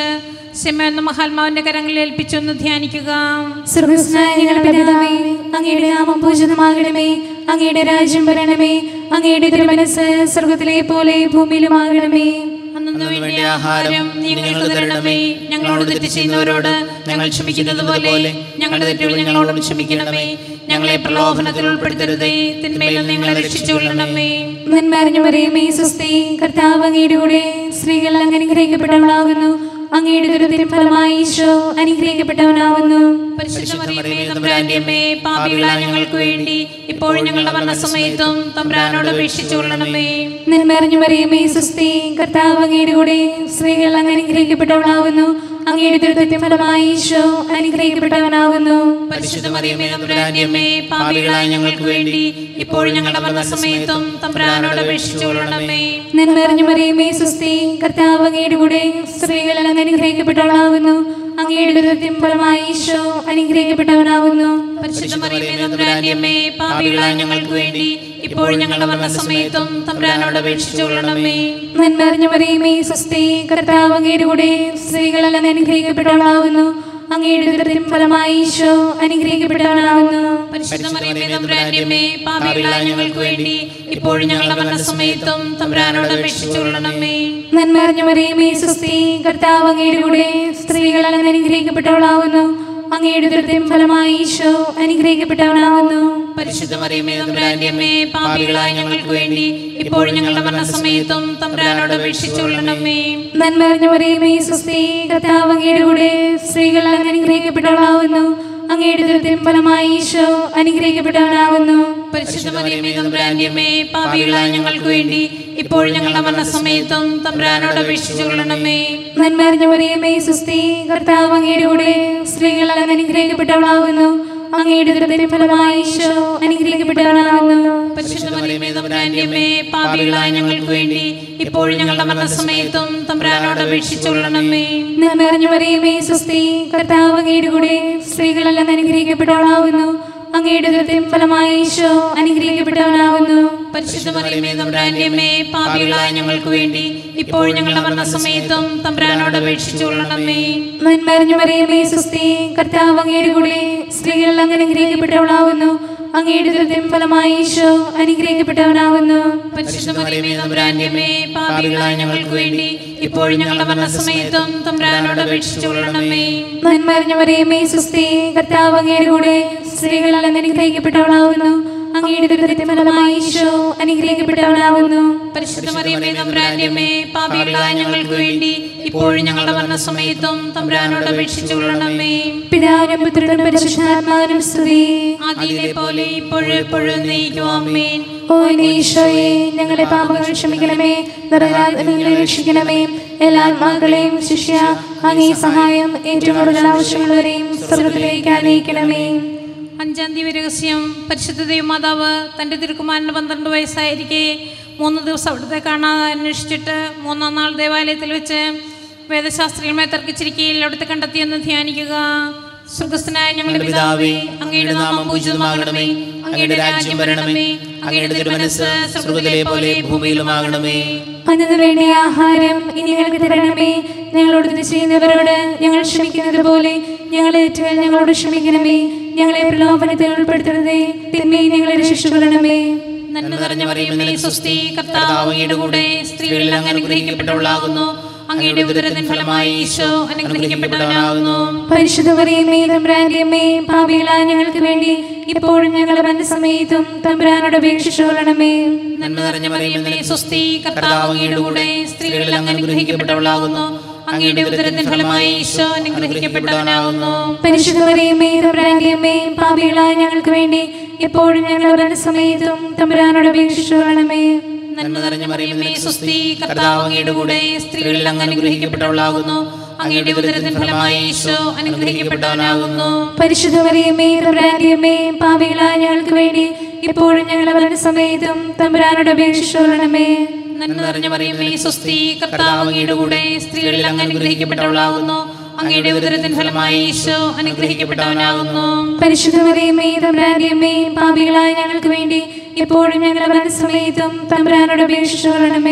സിമ എന്ന മഹാത്മാവിന്റെ കരങ്ങളിൽ ഏൽപ്പിച്ചൊന്ന് ധ്യാനിക്കുക സ്വർഗസ്നായ ഞങ്ങളുടെ പിതാവേ അങ്ങയുടെ നാമം പൂജിതമാകണമേ അങ്ങയുടെ രാജ്യം വരണമേ അങ്ങയുടെ തിരുമനസ് സ്വർഗത്തിലെ പോലെ ഭൂമിയിലുമാകണമേ അന്നു വേണ്ടി ആഹാരം നീ ഞങ്ങൾക്ക് തരണമേ ഞങ്ങളോട് തെറ്റ് ചെയ്യുന്നവരോട് ഞങ്ങൾ ക്ഷമിക്കുന്നത് പോലെ ഞങ്ങളുടെ തെറ്റുകൾ ഞങ്ങളോട് ക്ഷമിക്കണമേ ഞങ്ങളെ പ്രലോഭനത്തിൽ ഉൾപ്പെടുത്തരുതേ തിന്മയിൽ നിന്ന് ഞങ്ങളെ രക്ഷിച്ചുകൊള്ളണമേ നന്മറിഞ്ഞു പറയുമേ സുസ്തി കർത്താവ് അങ്ങയുടെ കൂടെ സ്ത്രീകൾ അങ്ങ് അനുഗ്രഹിക്കപ്പെട്ടവളാകുന്നു അങ്ങയുടെ ദുരിതത്തിന് ഫലമായി ഈശോ അനുഗ്രഹിക്കപ്പെട്ടവനാകുന്നു പരിശുദ്ധ മറിയമേ തമ്പുരാന്റെ അമ്മേ പാപികളായ ഞങ്ങൾക്ക് വേണ്ടി ഇപ്പോഴും ഞങ്ങളുടെ മരണസമയത്തും തമ്പുരാനോട് അപേക്ഷിച്ചുകൊള്ളണമേ നന്മറിഞ്ഞു പറയുമേ സുസ്തി കർത്താവ് അങ്ങയുടെ കൂടെ സ്ത്രീകൾ അങ്ങ് അനുഗ്രഹിക്കപ്പെട്ടവളാകുന്നു അങ്ങയുടെ ദുരിതത്തിന് ഫലമായി ഈശോ അനുഗ്രഹിക്കപ്പെട്ടവനാകുന്നു പരിശുദ്ധ മറിയമേ തമ്പുരാന്റെ അമ്മേ പാപികളായ ഞങ്ങൾക്ക് വേണ്ടി ഇപ്പോഴും ഞങ്ങളുടെ മരണസമയത്തും തമ്പുരാനോട് അപേക്ഷിച്ചുകൊള്ളണമേ നന്മറിഞ്ഞു പറയുമേ സുസ്തി കർത്താവ് അങ്ങയുടെ കൂടെ സ്ത്രീകൾ അങ്ങ് അനുഗ്രഹിക്കപ്പെട്ടവളാകുന്നു അങ്ങയുടെ ദുരിതത്തിന് ഫലമായി ഈശോ അനുഗ്രഹിക്കപ്പെട്ടവനാകുന്നു പരിശുദ്ധ മറിയമേ തമ്പുരാന്റെ അമ്മേ പാപികളായ ഞങ്ങൾക്ക് വേണ്ടി ഇപ്പോഴും ഞങ്ങളുടെ മരണസമയത്തും തമ്പുരാനോട് അപേക്ഷിച്ചുകൊള്ളണമേ നന്മറിഞ്ഞു പറയുമേ സുസ്തി കർത്താവ് അങ്ങയുടെ കൂടെ സ്ത്രീകൾ അങ്ങ് അനുഗ്രഹിക്കപ്പെട്ടവളാകുന്നു അങ്ങയുടെ ദുരിതത്തിന് ഫലമായി ഈശോ അനുഗ്രഹിക്കപ്പെട്ടവനാകുന്നു പരിശുദ്ധ മറിയമേ തമ്പുരാന്റെ അമ്മേ പാപികളായ ഞങ്ങൾക്ക് വേണ്ടി ഇപ്പോഴും ഞങ്ങളുടെ മരണസമയത്തും തമ്പുരാനോട് അപേക്ഷിച്ചുകൊള്ളണമേ നന്മറിഞ്ഞു പറയുമേ സുസ്തി കർത്താവ് അങ്ങയുടെ കൂടെ സ്ത്രീകൾ അങ്ങ് അനുഗ്രഹിക്കപ്പെട്ടവളാകുന്നു അങ്ങയുടെ ദുരിതത്തിന് ഫലമായി ഈശോ അനുഗ്രഹിക്കപ്പെട്ടവനാകുന്നു പരിശുദ്ധ മറിയമേ തമ്പുരാന്റെ അമ്മേ പാപികളായ ഞങ്ങൾക്ക് വേണ്ടി ഇപ്പോഴും ഞങ്ങളുടെ മരണസമയത്തും തമ്പുരാനോട് അപേക്ഷിച്ചുകൊള്ളണമേ നന്മറിഞ്ഞു പറയുമേ സുസ്തി കർത്താവ് അങ്ങയുടെ കൂടെ സ്ത്രീകൾ അങ്ങ് അനുഗ്രഹിക്കപ്പെട്ടവളാകുന്നു അങ്ങയുടെ ദുരിതത്തിന് ഫലമായി ഈശോ അനുഗ്രഹിക്കപ്പെട്ടവനാകുന്നു പരിശുദ്ധ മറിയമേ തമ്പുരാന്റെ അമ്മേ പാപികളായ ഞങ്ങൾക്ക് വേണ്ടി ഇപ്പോഴും ഞങ്ങളുടെ മരണസമയത്തും തമ്പുരാനോട് അപേക്ഷിച്ചുകൊള്ളണമേ നന്മറിഞ്ഞു പറയുമേ സുസ്തി കർത്താവ് അങ്ങയുടെ കൂടെ സ്ത്രീകൾ അങ്ങ് അനുഗ്രഹിക്കപ്പെട്ടവളാകുന്നു അങ്ങയുടെ ദുരിതത്തിന് ഫലമായി ഈശോ അനുഗ്രഹിക്കപ്പെട്ടവനാകുന്നു പരിശുദ്ധ മറിയമേ തമ്പുരാന്റെ അമ്മേ പാപികളായ ഞങ്ങൾക്ക് വേണ്ടി ഇപ്പോഴും ഞങ്ങളുടെ മരണസമയത്തും തമ്പുരാനോട് അപേക്ഷിച്ചുകൊള്ളണമേ നന്മറിഞ്ഞു പറയുമേ സുസ്തി കർത്താവ് അങ്ങയുടെ കൂടെ സ്ത്രീകൾ അങ്ങ് അനുഗ്രഹിക്കപ്പെട്ടവളാകുന്നു അങ്ങയുടെ ദുരിതത്തിന് ഫലമായി ഈശോ അനുഗ്രഹിക്കപ്പെട്ടവനാകുന്നു പരിശുദ്ധ മറിയമേ തമ്പുരാന്റെ അമ്മേ പാപികളായ ഞങ്ങൾക്ക് വേണ്ടി ഇപ്പോഴും ഞങ്ങളുടെ മരണസമയത്തും തമ്പുരാനോട് അപേക്ഷിച്ചുകൊള്ളണമേ നന്മറിഞ്ഞു പറയുമേ സുസ്തി കർത്താവ് അങ്ങയുടെ കൂടെ സ്ത്രീകൾ അങ്ങ് അനുഗ്രഹിക്കപ്പെട്ടവളാകുന്നു അങ്ങയുടെ ദുരിതത്തിന് ഫലമായി ഈശോ അനുഗ്രഹിക്കപ്പെട്ടവനാകുന്നു പരിശുദ്ധ മറിയമേ തമ്പുരാന്റെ അമ്മേ പാപികളായ ഞങ്ങൾക്ക് വേണ്ടി ഇപ്പോഴും ഞങ്ങളുടെ മരണസമയത്തും തമ്പുരാനോട് അപേക്ഷിച്ചുകൊള്ളണമേ നന്മറിഞ്ഞു പറയുമേ സുസ്തി കർത്താവ് അങ്ങയുടെ കൂടെ സ്ത്രീകൾ അങ്ങ് അനുഗ്രഹിക്കപ്പെട്ടവളാകുന്നു അങ്ങയുടെ ദുരിതത്തിന് ഫലമായി ഈശോ അനുഗ്രഹിക്കപ്പെട്ടവനാകുന്നു പരിശുദ്ധ മറിയമേ തമ്പുരാന്റെ അമ്മേ പാപികളായ ഞങ്ങൾക്ക് വേണ്ടി ഇപ്പോഴും ഞങ്ങളുടെ മരണസമയത്തും തമ്പുരാനോട് അപേക്ഷിച്ചുകൊള്ളണമേ പിതാവിനും പുത്രനും പരിശുദ്ധാത്മാവിനും സ്തുതി ആദിയിലെ പോലെ ഇപ്പോഴും എപ്പോഴും നയിക്കും അമ്മേൻ ഓ എന്റെ ഈശോയെ ഞങ്ങളുടെ പാപങ്ങൾ ക്ഷമിക്കണമേ നിറരാധനങ്ങളെ രക്ഷിക്കണമേ എല്ലാ ആത്മാക്കളെയും ശിഷ്യ അങ്ങേ സഹായം ഏറ്റവും കൂടുതൽ ആവശ്യമുള്ളവരെയും സ്വർഗത്തിലേക്ക് ആനയിക്കണമേ അഞ്ചാം തീയതി രഹസ്യം പരിശുദ്ധ ദൈവമാതാവ് തൻ്റെ തിരുക്കുമാരന് പന്ത്രണ്ട് വയസ്സായിരിക്കെ മൂന്ന് ദിവസം അവിടുത്തെ കാണാതെ അന്വേഷിച്ചിട്ട് മൂന്നാം നാൾ ദേവാലയത്തിൽ വെച്ച് വേദശാസ്ത്രികളുമായി തർക്കിച്ചിരിക്കയിൽ അവിടുത്തെ കണ്ടെത്തിയെന്ന് ധ്യാനിക്കുക സ്വർഗസ്ഥനായ ഞങ്ങളുടെ പിതാവേ അങ്ങയുടെ നാമം പൂജിതമാകണമേ അങ്ങയുടെ രാജ്യം വരണമേ അങ്ങയുടെ തിരുമനസ് സ്വർഗത്തിലെ പോലെ ഭൂമിയിലുമാകണമേ അന്നു വേണ്ട ആഹാരം ഇനി ഞങ്ങൾക്ക് തരണമേ ഞങ്ങളോട് ഇത് ചെയ്യുന്നവരോട് ഞങ്ങൾ ക്ഷമിക്കുന്നത് പോലെ ഞങ്ങളെ ഏറ്റുകൾ ഞങ്ങളോട് ക്ഷമിക്കണമേ ഞങ്ങളെ പ്രലോഭനത്തിൽ ഉൾപ്പെടുത്തരുതേ തിന്മയെ ഞങ്ങളെ രക്ഷിച്ചുകൊള്ളണമേ നന്മ നിറഞ്ഞ പറയുന്നതിനെ സുസ്തി കർത്താവ് അങ്ങയുടെ കൂടെ സ്ത്രീകളിൽ അങ്ങ് അനുഗ്രഹിക്കപ്പെട്ടവളാകുന്നു അങ്ങയുടെ ഉദരത്തിൻ ഫലമായി ഈശോ അനുഗ്രഹിക്കപ്പെട്ടവനാകുന്നു പരിശുദ്ധ പറയുമേ തമ്പ്രാന്റെയമ്മേ പാപികളായ ഞങ്ങൾക്ക് വേണ്ടി ഇപ്പോഴും ഞങ്ങളുടെ മനസ്സമയത്തും തമ്പ്രാനോട് അപേക്ഷിച്ചുകൊള്ളണമേ നന്മ നിറഞ്ഞ പറയുന്നതിനെ സുസ്തി കർത്താവ് അങ്ങയുടെ കൂടെ സ്ത്രീകളിൽ അങ്ങ് അനുഗ്രഹിക്കപ്പെട്ടവളാകുന്നു അങ്ങയുടെ ഉദരത്തിൻ ഫലമായി ഈശോ അനുഗ്രഹിക്കപ്പെട്ടവനാകുന്നു പരിശുദ്ധ പറയുമേ തമ്പ്രാന്റെയമ്മേ പാപികളായ ഞങ്ങൾക്ക് വേണ്ടി ഇപ്പോഴും ഞങ്ങളുടെ മനസ്സമയത്തും തമ്പ്രാനോട് അപേക്ഷിച്ചുകൊള്ളണമേ നന്മ നിറഞ്ഞ പറയുന്നതിനെ സുസ്തി കർത്താവ് അങ്ങയുടെ കൂടെ സ്ത്രീകളിൽ അങ്ങ് അനുഗ്രഹിക്കപ്പെട്ടവളാകുന്നു അങ്ങയുടെ ഉദരത്തിൻ ഫലമായി ഈശോ അനുഗ്രഹിക്കപ്പെട്ടവനാകുന്നു പരിശുദ്ധ പറയുമേ തമ്പ്രാന്റെയമ്മേ പാപികളായ ഞങ്ങൾക്ക് വേണ്ടി ഇപ്പോഴും ഞങ്ങളുടെ മനസ്സമയത്തും തമ്പ്രാനോട് അപേക്ഷിച്ചുകൊള്ളണമേ നന്മ നിറഞ്ഞ പറയുന്നേ സുസ്തി കർത്താവ് അങ്ങയുടെ കൂടെ സ്ത്രീകളിൽ അങ്ങ് അനുഗ്രഹിക്കപ്പെട്ടവളാകുന്നു അങ്ങയുടെ ഉദരത്തിൻ ഫലമായി ഈശോ അനുഗ്രഹിക്കപ്പെട്ടവനാകുന്നു പരിശുദ്ധ പറയുമേ തമ്പ്രാന്റെയമ്മേ പാപികളായ ഞങ്ങൾക്ക് വേണ്ടി ഇപ്പോഴും ഞങ്ങളുടെ മനസ്സമയത്തും തമ്പ്രാനോട് അപേക്ഷിച്ചുകൊള്ളണമേ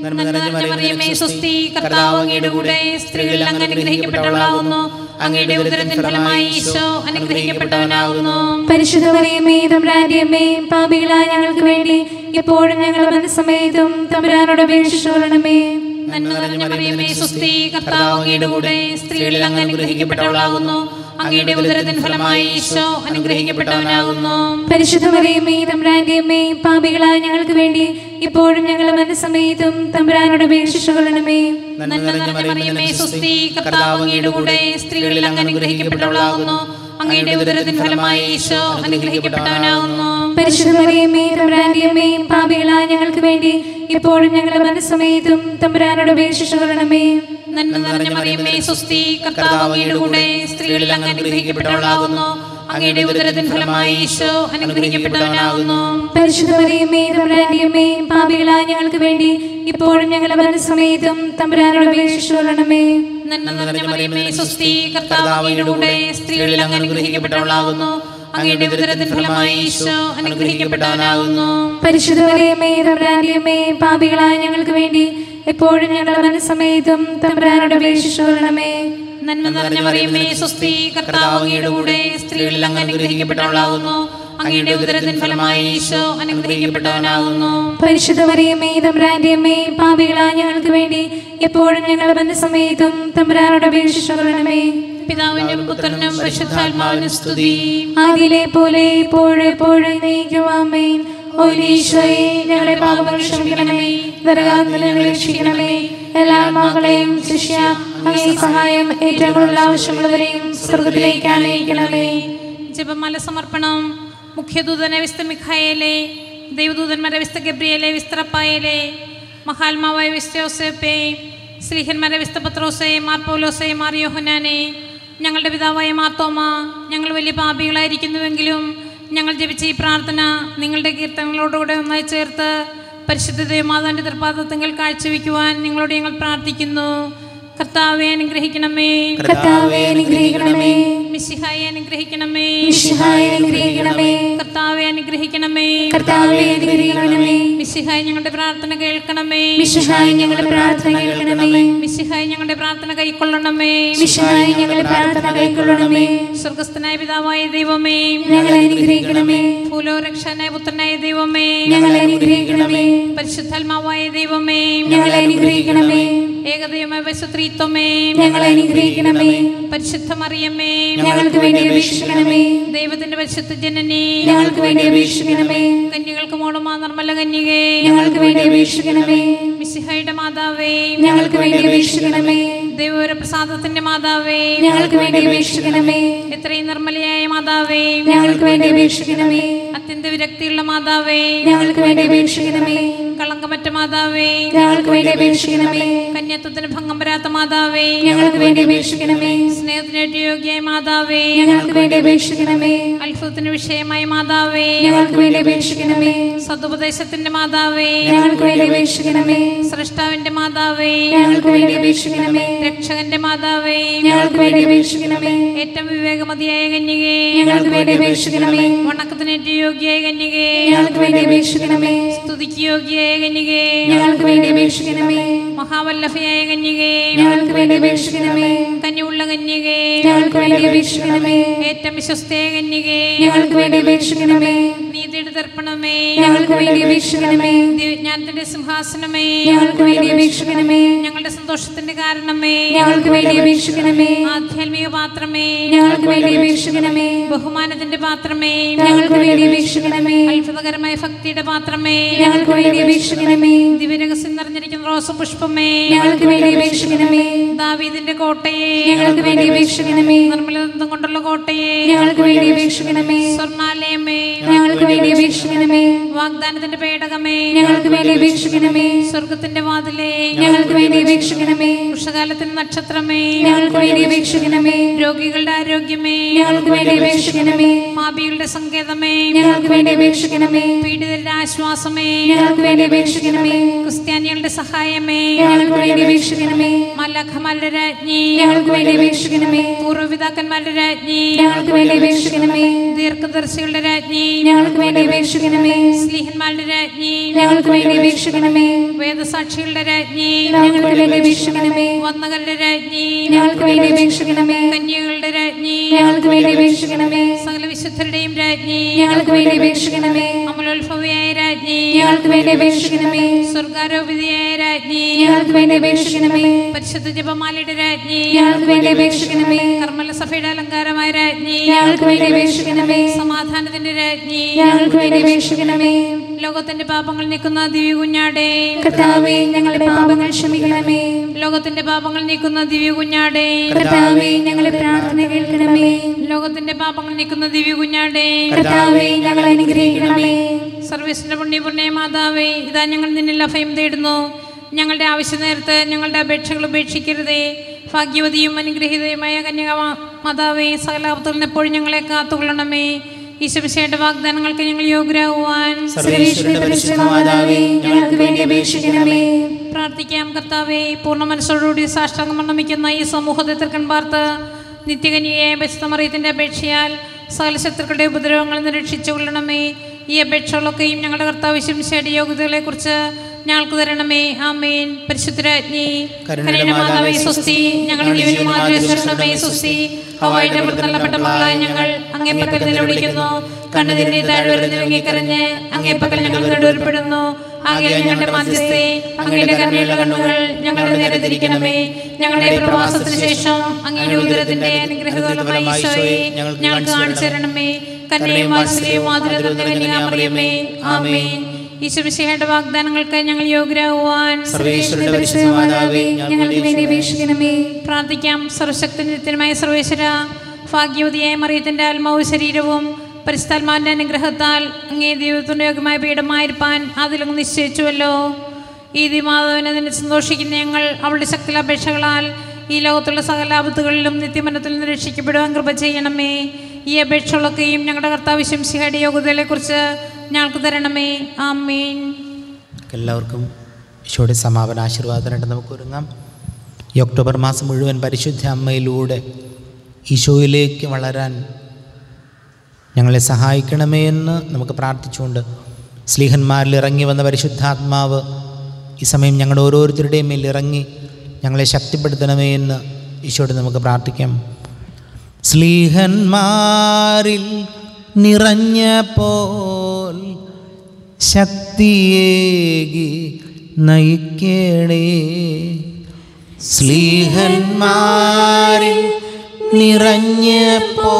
നന്മ നിറഞ്ഞ മറിയമേ സുസ്തി കർത്താവ് അങ്ങയുടെ കൂടെ സ്ത്രീകളിൽ അങ്ങ് അനുഗ്രഹിക്കപ്പെട്ടവളാകുന്നു അങ്ങയുടെ ഉദരത്തിൻ ഫലമായി ഈശോ അനുഗ്രഹിക്കപ്പെട്ടവനാകുന്നു പരിശുദ്ധ മറിയമേ തമ്പുരാന്റെ അമ്മേ പാപികളായ ഞങ്ങൾക്ക് വേണ്ടി എപ്പോഴും ഞങ്ങളുടെ മനസ്സമേതും തമ്പുരാനോട് അപേക്ഷിച്ചോളണമേ നന്മ നിറഞ്ഞ മറിയമേ സുസ്തി കർത്താവ് അങ്ങയുടെ കൂടെ സ്ത്രീകളിൽ അങ്ങ് അനുഗ്രഹിക്കപ്പെട്ടവളാകുന്നു അങ്ങയുടെ ഉദരത്തിൻ ഫലമായി ഈശോ അനുഗ്രഹിക്കപ്പെട്ടവനാകുന്നു പരിശുദ്ധ മറിയമേ തമ്പുരാന്റെ അമ്മേ പാപികളായ ഞങ്ങൾക്ക് വേണ്ടി എപ്പോഴും ഞങ്ങളുടെ മനസ്സമേതും തമ്പുരാനോട് അപേക്ഷിച്ചുകൊള്ളണമേ നന്മ നിറഞ്ഞ മറിയമേ സുസ്തി കർത്താവ് അങ്ങയുടെ കൂടെ സ്ത്രീകളിൽ അങ്ങ് അനുഗ്രഹിക്കപ്പെട്ടവളാകുന്നു അങ്ങയുടെ ഉദരത്തിൻ ഫലമായി ഈശോ അനുഗ്രഹിക്കപ്പെട്ടവനാകുന്നു പരിശുദ്ധ മറിയമേ തമ്പുരാന്റെ അമ്മേ പാപികളായ ഞങ്ങൾക്ക് വേണ്ടി എപ്പോഴും ഞങ്ങളുടെ മനസ്സമേതും തമ്പുരാനോട് അപേക്ഷിച്ചുകൊള്ളണമേ നന്മ നിറഞ്ഞ മറിയമേ സുസ്തി കർത്താവ് അങ്ങയുടെ കൂടെ സ്ത്രീകളിൽ അങ്ങ് അനുഗ്രഹിക്കപ്പെട്ടവളാകുന്നു അങ്ങയുടെ ഉദരത്തിൻ ഫലമായി ഈശോ അനുഗ്രഹിക്കപ്പെട്ടവനാകുന്നു പരിശുദ്ധ മറിയമേ തമ്പുരാന്റെ അമ്മേ പാപികളായ ഞങ്ങൾക്ക് വേണ്ടി ഇപ്പോഴും ഞങ്ങളുടെ മനസ്സമേതും തമ്പുരാനോട് അപേക്ഷിച്ചുകൊള്ളണമേ നന്മ നിറഞ്ഞ മറിയമേ സുസ്തി കർത്താവ് അങ്ങയുടെ കൂടെ സ്ത്രീകളിൽ അങ്ങ് അനുഗ്രഹിക്കപ്പെട്ടവളാകുന്നു അങ്ങയുടെ ഉദരത്തിൻ ഫലമായി ഈശോ അനുഗ്രഹിക്കപ്പെട്ടവനാകുന്നു പരിശുദ്ധ മറിയമേ തമ്പുരാന്റെ അമ്മേ പാപികളായ ഞങ്ങൾക്ക് വേണ്ടി എപ്പോഴും ഞങ്ങളുടെ മനസ്സമേതും തമ്പുരാനോട് അപേക്ഷിച്ചുകൊള്ളണമേ നന്മ നിറഞ്ഞ മറിയമേ സുസ്തി കർത്താവ് അങ്ങയുടെ കൂടെ സ്ത്രീകളിൽ അങ്ങ് അനുഗ്രഹിക്കപ്പെട്ടവളാകുന്നു അങ്ങയുടെ ഉദരത്തിൻ ഫലമായി ഈശോ അനുഗ്രഹിക്കപ്പെട്ടവനാകുന്നു പരിശുദ്ധ മറിയമേ തമ്പുരാന്റെ അമ്മേ പാപികളായ ഞങ്ങൾക്ക് വേണ്ടി എപ്പോഴും ഞങ്ങളുടെ മനസ്സമേതും തമ്പുരാനോട് അപേക്ഷിച്ചുകൊള്ളണമേ പിതാവിനും പുത്രനും പരിശുദ്ധാത്മാവിനും സ്തുതി ആദിയിലെ പോലെ ഇപ്പോഴും എപ്പോഴും നയിക്കുവാമേ ഓലീശോയെ ഞങ്ങളെ പാപങ്ങൾ ക്ഷമിക്കണമേ നരകാഗ്നിനെ രക്ഷിക്കണമേ എല്ലാ ആത്മാക്കളെയും ശിഷ്യ അങ്ങേ സഹായം ഏറ്റവും കൂടുതൽ ആവശ്യമുള്ളവരെയും സ്വർഗത്തിലേക്ക് ആനയിക്കണമേ ജപമാല സമർപ്പണം മുഖ്യദൂതനെ വിസ്ത മിഖായേലെ ദൈവദൂതന്മാരെ വിസ്ത ഗബ്രിയേലെ വിസ്തറപ്പായേലെ മഹാത്മാവായ വിസ്തയോസേപ്പെ ശ്രീഹന്മാരെ വിസ്ത പത്രോസെ മാർ പൗലോസെ മാർ യോഹനാനെ ഞങ്ങളുടെ പിതാവായ മാർത്തോമ ഞങ്ങൾ വലിയ പാപികളായിരിക്കുന്നുവെങ്കിലും ഞങ്ങൾ ജപിച്ച ഈ പ്രാർത്ഥന നിങ്ങളുടെ കീർത്തനങ്ങളോടുകൂടെ ഒന്നായി ചേർത്ത് പരിശുദ്ധ ദേവമാതാന്റെ തൃപ്പാദത്തങ്ങൾ കാഴ്ചവെക്കുവാൻ നിങ്ങളോട് ഞങ്ങൾ പ്രാർത്ഥിക്കുന്നു കർത്താവെ അനുഗ്രഹിക്കണമേ കർത്താവെ അനുഗ്രഹിക്കണമേ മിശിഹായെ അനുഗ്രഹിക്കണമേ മിശിഹായെ അനുഗ്രഹിക്കണമേ കർത്താവെ അനുഗ്രഹിക്കണമേ കർത്താവെ അനുഗ്രഹിക്കണമേ മിശിഹായി ഞങ്ങളുടെ പ്രാർത്ഥന കേൾക്കണമേ മിശിഹായി ഞങ്ങളുടെ പ്രാർത്ഥന കേൾക്കണമേ മിശിഹായി ഞങ്ങളുടെ പ്രാർത്ഥന കൈക്കൊള്ളണമേ മിശിഹായി ഞങ്ങളുടെ പ്രാർത്ഥന കൈക്കൊള്ളണമേ സ്വർഗസ്ഥനായ പിതാവായ ദൈവമേ ഞങ്ങളെ അനുഗ്രഹിക്കണമേ ഭൂലോരക്ഷനായ പുത്രനായ ദൈവമേ ഞങ്ങളെ അനുഗ്രഹിക്കണമേ പരിശുദ്ധാത്മാവായ ദൈവമേ ഞങ്ങളെ അനുഗ്രഹിക്കണമേ ഏകദൈവമായ വസുത്രീത്വമേ ഞങ്ങളെ അനുഗ്രഹിക്കണമേ പരിശുദ്ധ മറിയമ്മേ ഞങ്ങൾക്ക് വേണ്ടി അപേക്ഷിക്കണമേ ദൈവത്തിന്റെ പരിശുദ്ധ ജനനി ഞങ്ങൾക്ക് വേണ്ടി അപേക്ഷിക്കണമേ കന്യകൾക്ക് മോളുമാ നിർമ്മല കന്യകേ ഞങ്ങൾക്ക് വേണ്ടി അപേക്ഷിക്കണമേ മിശിഹായുടെ മാതാവേ ഞങ്ങൾക്ക് വേണ്ടി അപേക്ഷിക്കണമേ ദൈവവര പ്രസാദത്തിന്റെ മാതാവേ ഞങ്ങൾക്ക് വേണ്ടി അപേക്ഷിക്കണമേ എത്രയും നിർമ്മലയായ മാതാവേ ഞങ്ങൾക്ക് വേണ്ടി അപേക്ഷിക്കണമേ അത്യന്ത വിരക്തിയുള്ള മാതാവേ ഞങ്ങൾക്ക് വേണ്ടി അപേക്ഷിക്കണമേ കളങ്കമറ്റ മാതാവേ ഞങ്ങൾക്ക് വേണ്ടി അപേക്ഷിക്കണമേ കന്യത്വത്തിന് ഭംഗം വരാത്ത മാതാവേ ഞങ്ങൾക്ക് വേണ്ടി അപേക്ഷിക്കണമേ സ്നേഹത്തിനേറ്റ യോഗ്യയായ മാതാവേ ഞങ്ങൾക്ക് വേണ്ടി അപേക്ഷിക്കണമേ അത്ഭുതത്തിന് വിഷയമായ മാതാവേ ഞങ്ങൾക്ക് വേണ്ടി അപേക്ഷിക്കണമേ സതുപദേശത്തിന്റെ മാതാവേ ഞങ്ങൾക്ക് വേണ്ടി അപേക്ഷിക്കണമേ സൃഷ്ടാവിന്റെ മാതാവേ ഞങ്ങൾക്ക് വേണ്ടി അപേക്ഷിക്കണമേ രക്ഷകന്റെ മാതാവേ ഞങ്ങൾക്ക് വേണ്ടി അപേക്ഷിക്കണമേ ഏറ്റവും വിവേകമതിയായ കന്യകേ ഞങ്ങൾക്ക് വേണ്ടി അപേക്ഷിക്കണമേ വണക്കത്തിനേറ്റ യോഗ്യയായ കന്യകേ ഞങ്ങൾക്ക് വേണ്ടി അപേക്ഷിക്കണമേ സ്തുതിക്ക് യോഗ്യയായ കന്യകേ ഞങ്ങൾക്ക് വേണ്ടി അപേക്ഷിക്കണമേ മഹാവല്ലഭയായ കന്യകേ ഞങ്ങൾക്ക് വേണ്ടി അപേക്ഷിക്കണമേ കന്യുള്ള കന്യകേ ഞങ്ങൾക്ക് വേണ്ടി അപേക്ഷിക്കണമേ ഏറ്റവും വിശ്വസ്തയായ കന്യകേ ഞങ്ങൾക്ക് വേണ്ടി അപേക്ഷിക്കണമേ നീതിയുടെ ദർപ്പണമേ ഞങ്ങൾക്ക് വേണ്ടി അപേക്ഷിക്കണമേ ദിവ്യജ്ഞാനത്തിന്റെ സിംഹാസനമേ ഞങ്ങൾക്ക് വേണ്ടി അപേക്ഷിക്കണമേ ഞങ്ങളുടെ സന്തോഷത്തിന്റെ കാരണമേ ഞങ്ങൾക്ക് വേണ്ടി അപേക്ഷിക്കണമേ ആധ്യാത്മിക പാത്രമേ ഞങ്ങൾക്ക് വേണ്ടി അപേക്ഷിക്കണമേ ബഹുമാനത്തിന്റെ പാത്രമേ ഞങ്ങൾക്ക് വേണ്ടി അപേക്ഷിക്കണമേ അത്ഭുതകരമായ ഭക്തിയുടെ പാത്രമേ ഞങ്ങൾക്ക് വേണ്ടി അപേക്ഷിക്കണമേ ദിവ്യരഹസ്യം നിറഞ്ഞിരിക്കുന്ന റോസ പുഷ്പമേ ഞങ്ങൾക്ക് വേണ്ടി അപേക്ഷിക്കണമേ ദാവീദിന്റെ കോട്ടയെ ഞങ്ങൾക്ക് വേണ്ടി അപേക്ഷിക്കണമേ നിർമ്മലതം കൊണ്ടുള്ള കോട്ടയെ ഞങ്ങൾക്ക് വേണ്ടി അപേക്ഷിക്കണമേ സ്വർണാലയമേ ഞങ്ങൾക്ക് വേണ്ടി അപേക്ഷിക്കണമേ വാഗ്ദാനത്തിന്റെ പേടകമേ ഞങ്ങൾക്ക് വേണ്ടി അപേക്ഷിക്കണമേ സ്വർഗത്തിന്റെ വാതിലേ ഞങ്ങൾക്ക് വേണ്ടി അപേക്ഷിക്കണമേ വൃഷകാലത്തിന്റെ നക്ഷത്രമേ ഞങ്ങൾക്ക് വേണ്ടി അപേക്ഷിക്കണമേ രോഗികളുടെ ആരോഗ്യമേ ഞങ്ങൾക്ക് വേണ്ടി അപേക്ഷിക്കണമേ പാപികളുടെ സങ്കേതമേ ഞങ്ങൾക്ക് വേണ്ടി അപേക്ഷിക്കണമേ പീഡിതരുടെ ആശ്വാസമേ ഞങ്ങൾക്ക് വേണ്ടി അപേക്ഷിക്കണമേ ക്രിസ്ത്യാനികളുടെ സഹായമേ ഞങ്ങൾക്ക് വേണ്ടി അപേക്ഷിക്കണമേ മാലാഖമാരുടെ രാജ്ഞി ഞങ്ങൾക്ക് വേണ്ടി അപേക്ഷിക്കണമേ പൂർവ്വപിതാക്കന്മാരുടെ രാജ്ഞി ഞങ്ങൾക്ക് വേണ്ടി അപേക്ഷിക്കണമേ ദീർഘദർശികളുടെ രാജ്ഞി ഞങ്ങൾക്ക് വേണ്ടി അപേക്ഷിക്കണമേ സ്ലീഹന്മാരുടെ രാജ്ഞി ഞങ്ങൾക്ക് വേണ്ടി അപേക്ഷിക്കണമേ വേദസാക്ഷികളുടെ രാജ്ഞി ഞങ്ങൾക്ക് വേണ്ടി അപേക്ഷിക്കണമേ വന്നകരുടെ രാജ്ഞി ഞങ്ങൾക്ക് വേണ്ടി അപേക്ഷിക്കണമേ കന്യകളുടെ രാജ്ഞി ഞങ്ങൾക്ക് വേണ്ടി അപേക്ഷിക്കണമേ സകല വിശുദ്ധരുടെയും രാജ്ഞി ഞങ്ങൾക്ക് വേണ്ടി അപേക്ഷിക്കണമേ അമലോത്ഭവയായ രാജ്ഞി ഞങ്ങൾക്ക് വേണ്ടി അപേക്ഷിക്കണമേ സ്വർഗാരോപിതയായ രാജ്ഞി ഞങ്ങൾക്ക് വേണ്ടി അപേക്ഷിക്കണമേ പരിശുദ്ധ ജപമാലയുടെ രാജ്ഞി ഞങ്ങൾക്ക് വേണ്ടി അപേക്ഷിക്കണമേ കർമ്മല സഭയുടെ അലങ്കാരമായ രാജ്ഞി ഞങ്ങൾക്ക് വേണ്ടി അപേക്ഷിക്കണമേ സമാധാനത്തിന്റെ രാജ്ഞി ഞങ്ങൾക്ക് വേണ്ടി അപേക്ഷിക്കണമേ ലോകത്തിന്റെ പാപങ്ങൾ നീക്കുന്ന ദിവ്യ കുഞ്ഞാടേ കർത്താവേ ഞങ്ങളുടെ പാപങ്ങൾ ക്ഷമിക്കണമേ ലോകത്തിന്റെ പാപങ്ങൾ നീക്കുന്ന ദിവ്യ കുഞ്ഞാടേ കർത്താവേ ഞങ്ങളുടെ പ്രാർത്ഥന കേൾക്കണമേ ലോകത്തിന്റെ പാപങ്ങൾ നീക്കുന്ന ദിവ്യ കുഞ്ഞാടേ കർത്താവേ ഞങ്ങൾ അനുഗ്രഹിക്കണമേ സർവീസിന്റെ പുണ്യ പുണ്യ മാതാവേ ഇതാ ഞങ്ങൾ നിന്നിൽ അഭയം തേടുന്നു ഞങ്ങളുടെ ആവശ്യ നേരത്ത് ഞങ്ങളുടെ അപേക്ഷകൾ ഉപേക്ഷിക്കരുതേ ഭാഗ്യവതിയും അനുഗ്രഹീതയുമായ കന്യക മാ- മാതാവേ സകലാപത്തിൽ എപ്പോഴും ഞങ്ങളെ കാത്തുകൊള്ളണമേ ഈശ്വരശയുടെ വാഗ്ദാനങ്ങൾക്ക് ഞങ്ങൾ യോഗ്യരാകുവാൻ സർവേശ്വരന്റെ പരിശുദ്ധ മാതാവേ ഞങ്ങൾക്ക് വേണ്ടി അപേക്ഷിക്കണമേ പ്രാർത്ഥിക്കാം കർത്താവെ പൂർണ്ണ മനസ്സോടുകൂടി സാഷ്ടാംഗം നമിക്കുന്ന ഈ സമൂഹത്തെ തൃക്കൺ പാർത്ത് നിത്യകന്യകയായ ബസ്തമറിയത്തിൻ്റെ അപേക്ഷയാൽ സകല ശത്രുക്കളുടെ ഉപദ്രവങ്ങളിൽ നിന്ന് രക്ഷിച്ചു കൊള്ളണമേ ഈ അപേക്ഷകളൊക്കെയും ഞങ്ങളുടെ കർത്താവ് ശംശയുടെ യോഗ്യതകളെക്കുറിച്ച് ഞങ്ങൾക്ക് തരണമേ ആമേൻ പരിശുദ്ധരാജ്ഞി കരുണയുടെ മാതാവേ സ്വസ്തി ഞങ്ങളുടെ ജീവനും മാതൃശരണമേ സ്വസ്തി ഹവായുടെ തള്ളപ്പെട്ട മകളായ ഞങ്ങൾ അങ്ങേ പക്കൽ നിലവിളിക്കുന്നു കണ്ണുതിരി താഴ്വരുന്നിറങ്ങി കരഞ്ഞ് അങ്ങേ പക്കൽ ഞങ്ങൾ നെടുവരുപ്പെടുന്നു ആകെ ഞങ്ങളുടെ മധ്യസ്ഥെ അങ്ങയുടെ കരുണയുള്ള കണ്ണുകൾ ഞങ്ങളുടെ നേരെ തിരിക്കണമേ ഞങ്ങളുടെ പ്രവാസത്തിന് ശേഷം അങ്ങയുടെ ഉദരത്തിന്റെ അനുഗ്രഹകരമായ ഈശോയെ ഞങ്ങൾക്ക് കാണിച്ചു തരണമേ കന്യയും വാത്സല്യവും മാധുരം നിറഞ്ഞമറിയമേ ആമേൻ ഈശ്വരശിഹയുടെ വാഗ്ദാനങ്ങൾക്ക് ഞങ്ങൾ യോഗ്യരാകുവാൻ സർവേശ്വരന്റെ പരിശുദ്ധ മാതാവേ ഞങ്ങൾക്ക് വേണ്ടി അപേക്ഷിക്കണമേ പ്രാർത്ഥിക്കാം സർവശക്തനിത്യമായ സർവേശ്വര ഭാഗ്യവതിയായ മറിയത്തിൻ്റെ ആത്മാവ് ശരീരവും പരിസ്ഥാത്മാവിൻ്റെ അനുഗ്രഹത്താൽ അങ്ങേ ദൈവത്തിൻ്റെ യോഗ്യമായ പീഠമായിരിക്കാൻ അതിലങ്ങ് നിശ്ചയിച്ചുവല്ലോ ഈ ദിമാധവനെ നിന്നെ സന്തോഷിക്കുന്ന ഞങ്ങൾ അവളുടെ ശക്തിലപേക്ഷകളാൽ ഈ ലോകത്തുള്ള സകല ആപത്തുകളിലും നിത്യമനത്തിൽ നിന്ന് രക്ഷിക്കപ്പെടുവാൻ കൃപ ചെയ്യണമേ ഈ അപേക്ഷകളൊക്കെയും ഞങ്ങളുടെ കർത്താവ് ശംസിഹയുടെ യോഗ്യതകളെക്കുറിച്ച് ഞങ്ങൾക്ക് തരണമേ ആമീൻ എല്ലാവർക്കും ഈശോയുടെ സമാപന ആശീർവാദമായിട്ട് നമുക്ക് ഒരുങ്ങാം ഈ ഒക്ടോബർ മാസം മുഴുവൻ പരിശുദ്ധ അമ്മയിലൂടെ ഈശോയിലേക്ക് വളരാൻ ഞങ്ങളെ സഹായിക്കണമേ എന്ന് നമുക്ക് പ്രാർത്ഥിച്ചുകൊണ്ട് സ്ലീഹന്മാരിൽ ഇറങ്ങി വന്ന പരിശുദ്ധാത്മാവ് ഈ സമയം ഞങ്ങളുടെ ഓരോരുത്തരുടെയും മേൽ ഇറങ്ങി ഞങ്ങളെ ശക്തിപ്പെടുത്തണമേ എന്ന് ഈശോയോട് നമുക്ക് പ്രാർത്ഥിക്കാം സ്ലീഹന്മാരിൽ നിറഞ്ഞപ്പോൾ ശക്തിയേകി നയിക്കണേ സ്ലീഹന്മാരിൽ നിറഞ്ഞപ്പോൾ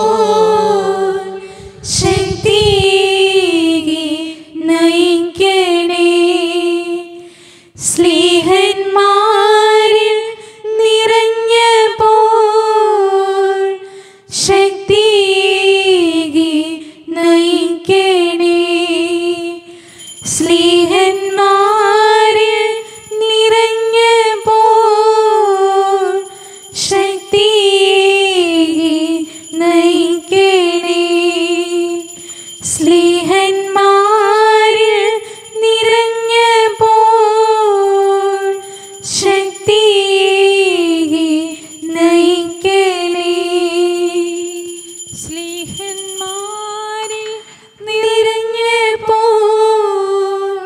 ശക്തിയേകി നയിക്കണേ സ്ലീഹന്മാരിൽ നിറഞ്ഞപ്പോൾ ശക്തിയേകി നയിക്കണേ സ്ലീഹന്മാരിൽ നിറഞ്ഞപ്പോൾ ശക്തിയേകി നയിക്കണേ സ്ലീഹന്മാരിൽ നിറഞ്ഞപ്പോൾ ശക്തിയേകി നയിക്കണേ സ്ലീഹന്മാരിൽ നിറഞ്ഞപ്പോൾ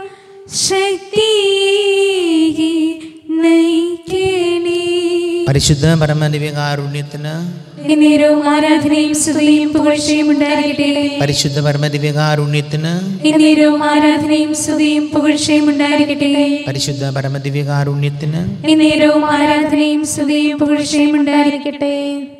ശക്തിയേകി നയിക്കണേ പരിശുദ്ധ പരമദിവ്യകാരുണ്യത്തിന് എന്നേരവും ആരാധനയും സ്തുതിയും പുകഴ്ചയും ഉണ്ടായിരിക്കട്ടെ പരിശുദ്ധ പരമദിവ്യകാരുണ്യത്തിന് എന്നേരവും ആരാധനയും സ്തുതിയും പുകഴ്ചയും ഉണ്ടായിരിക്കട്ടെ പരിശുദ്ധ പരമദിവ്യകാരുണ്യത്തിന് എന്നേരവും ആരാധനയും സ്തുതിയും പുകഴ്ചയും ഉണ്ടായിരിക്കട്ടെ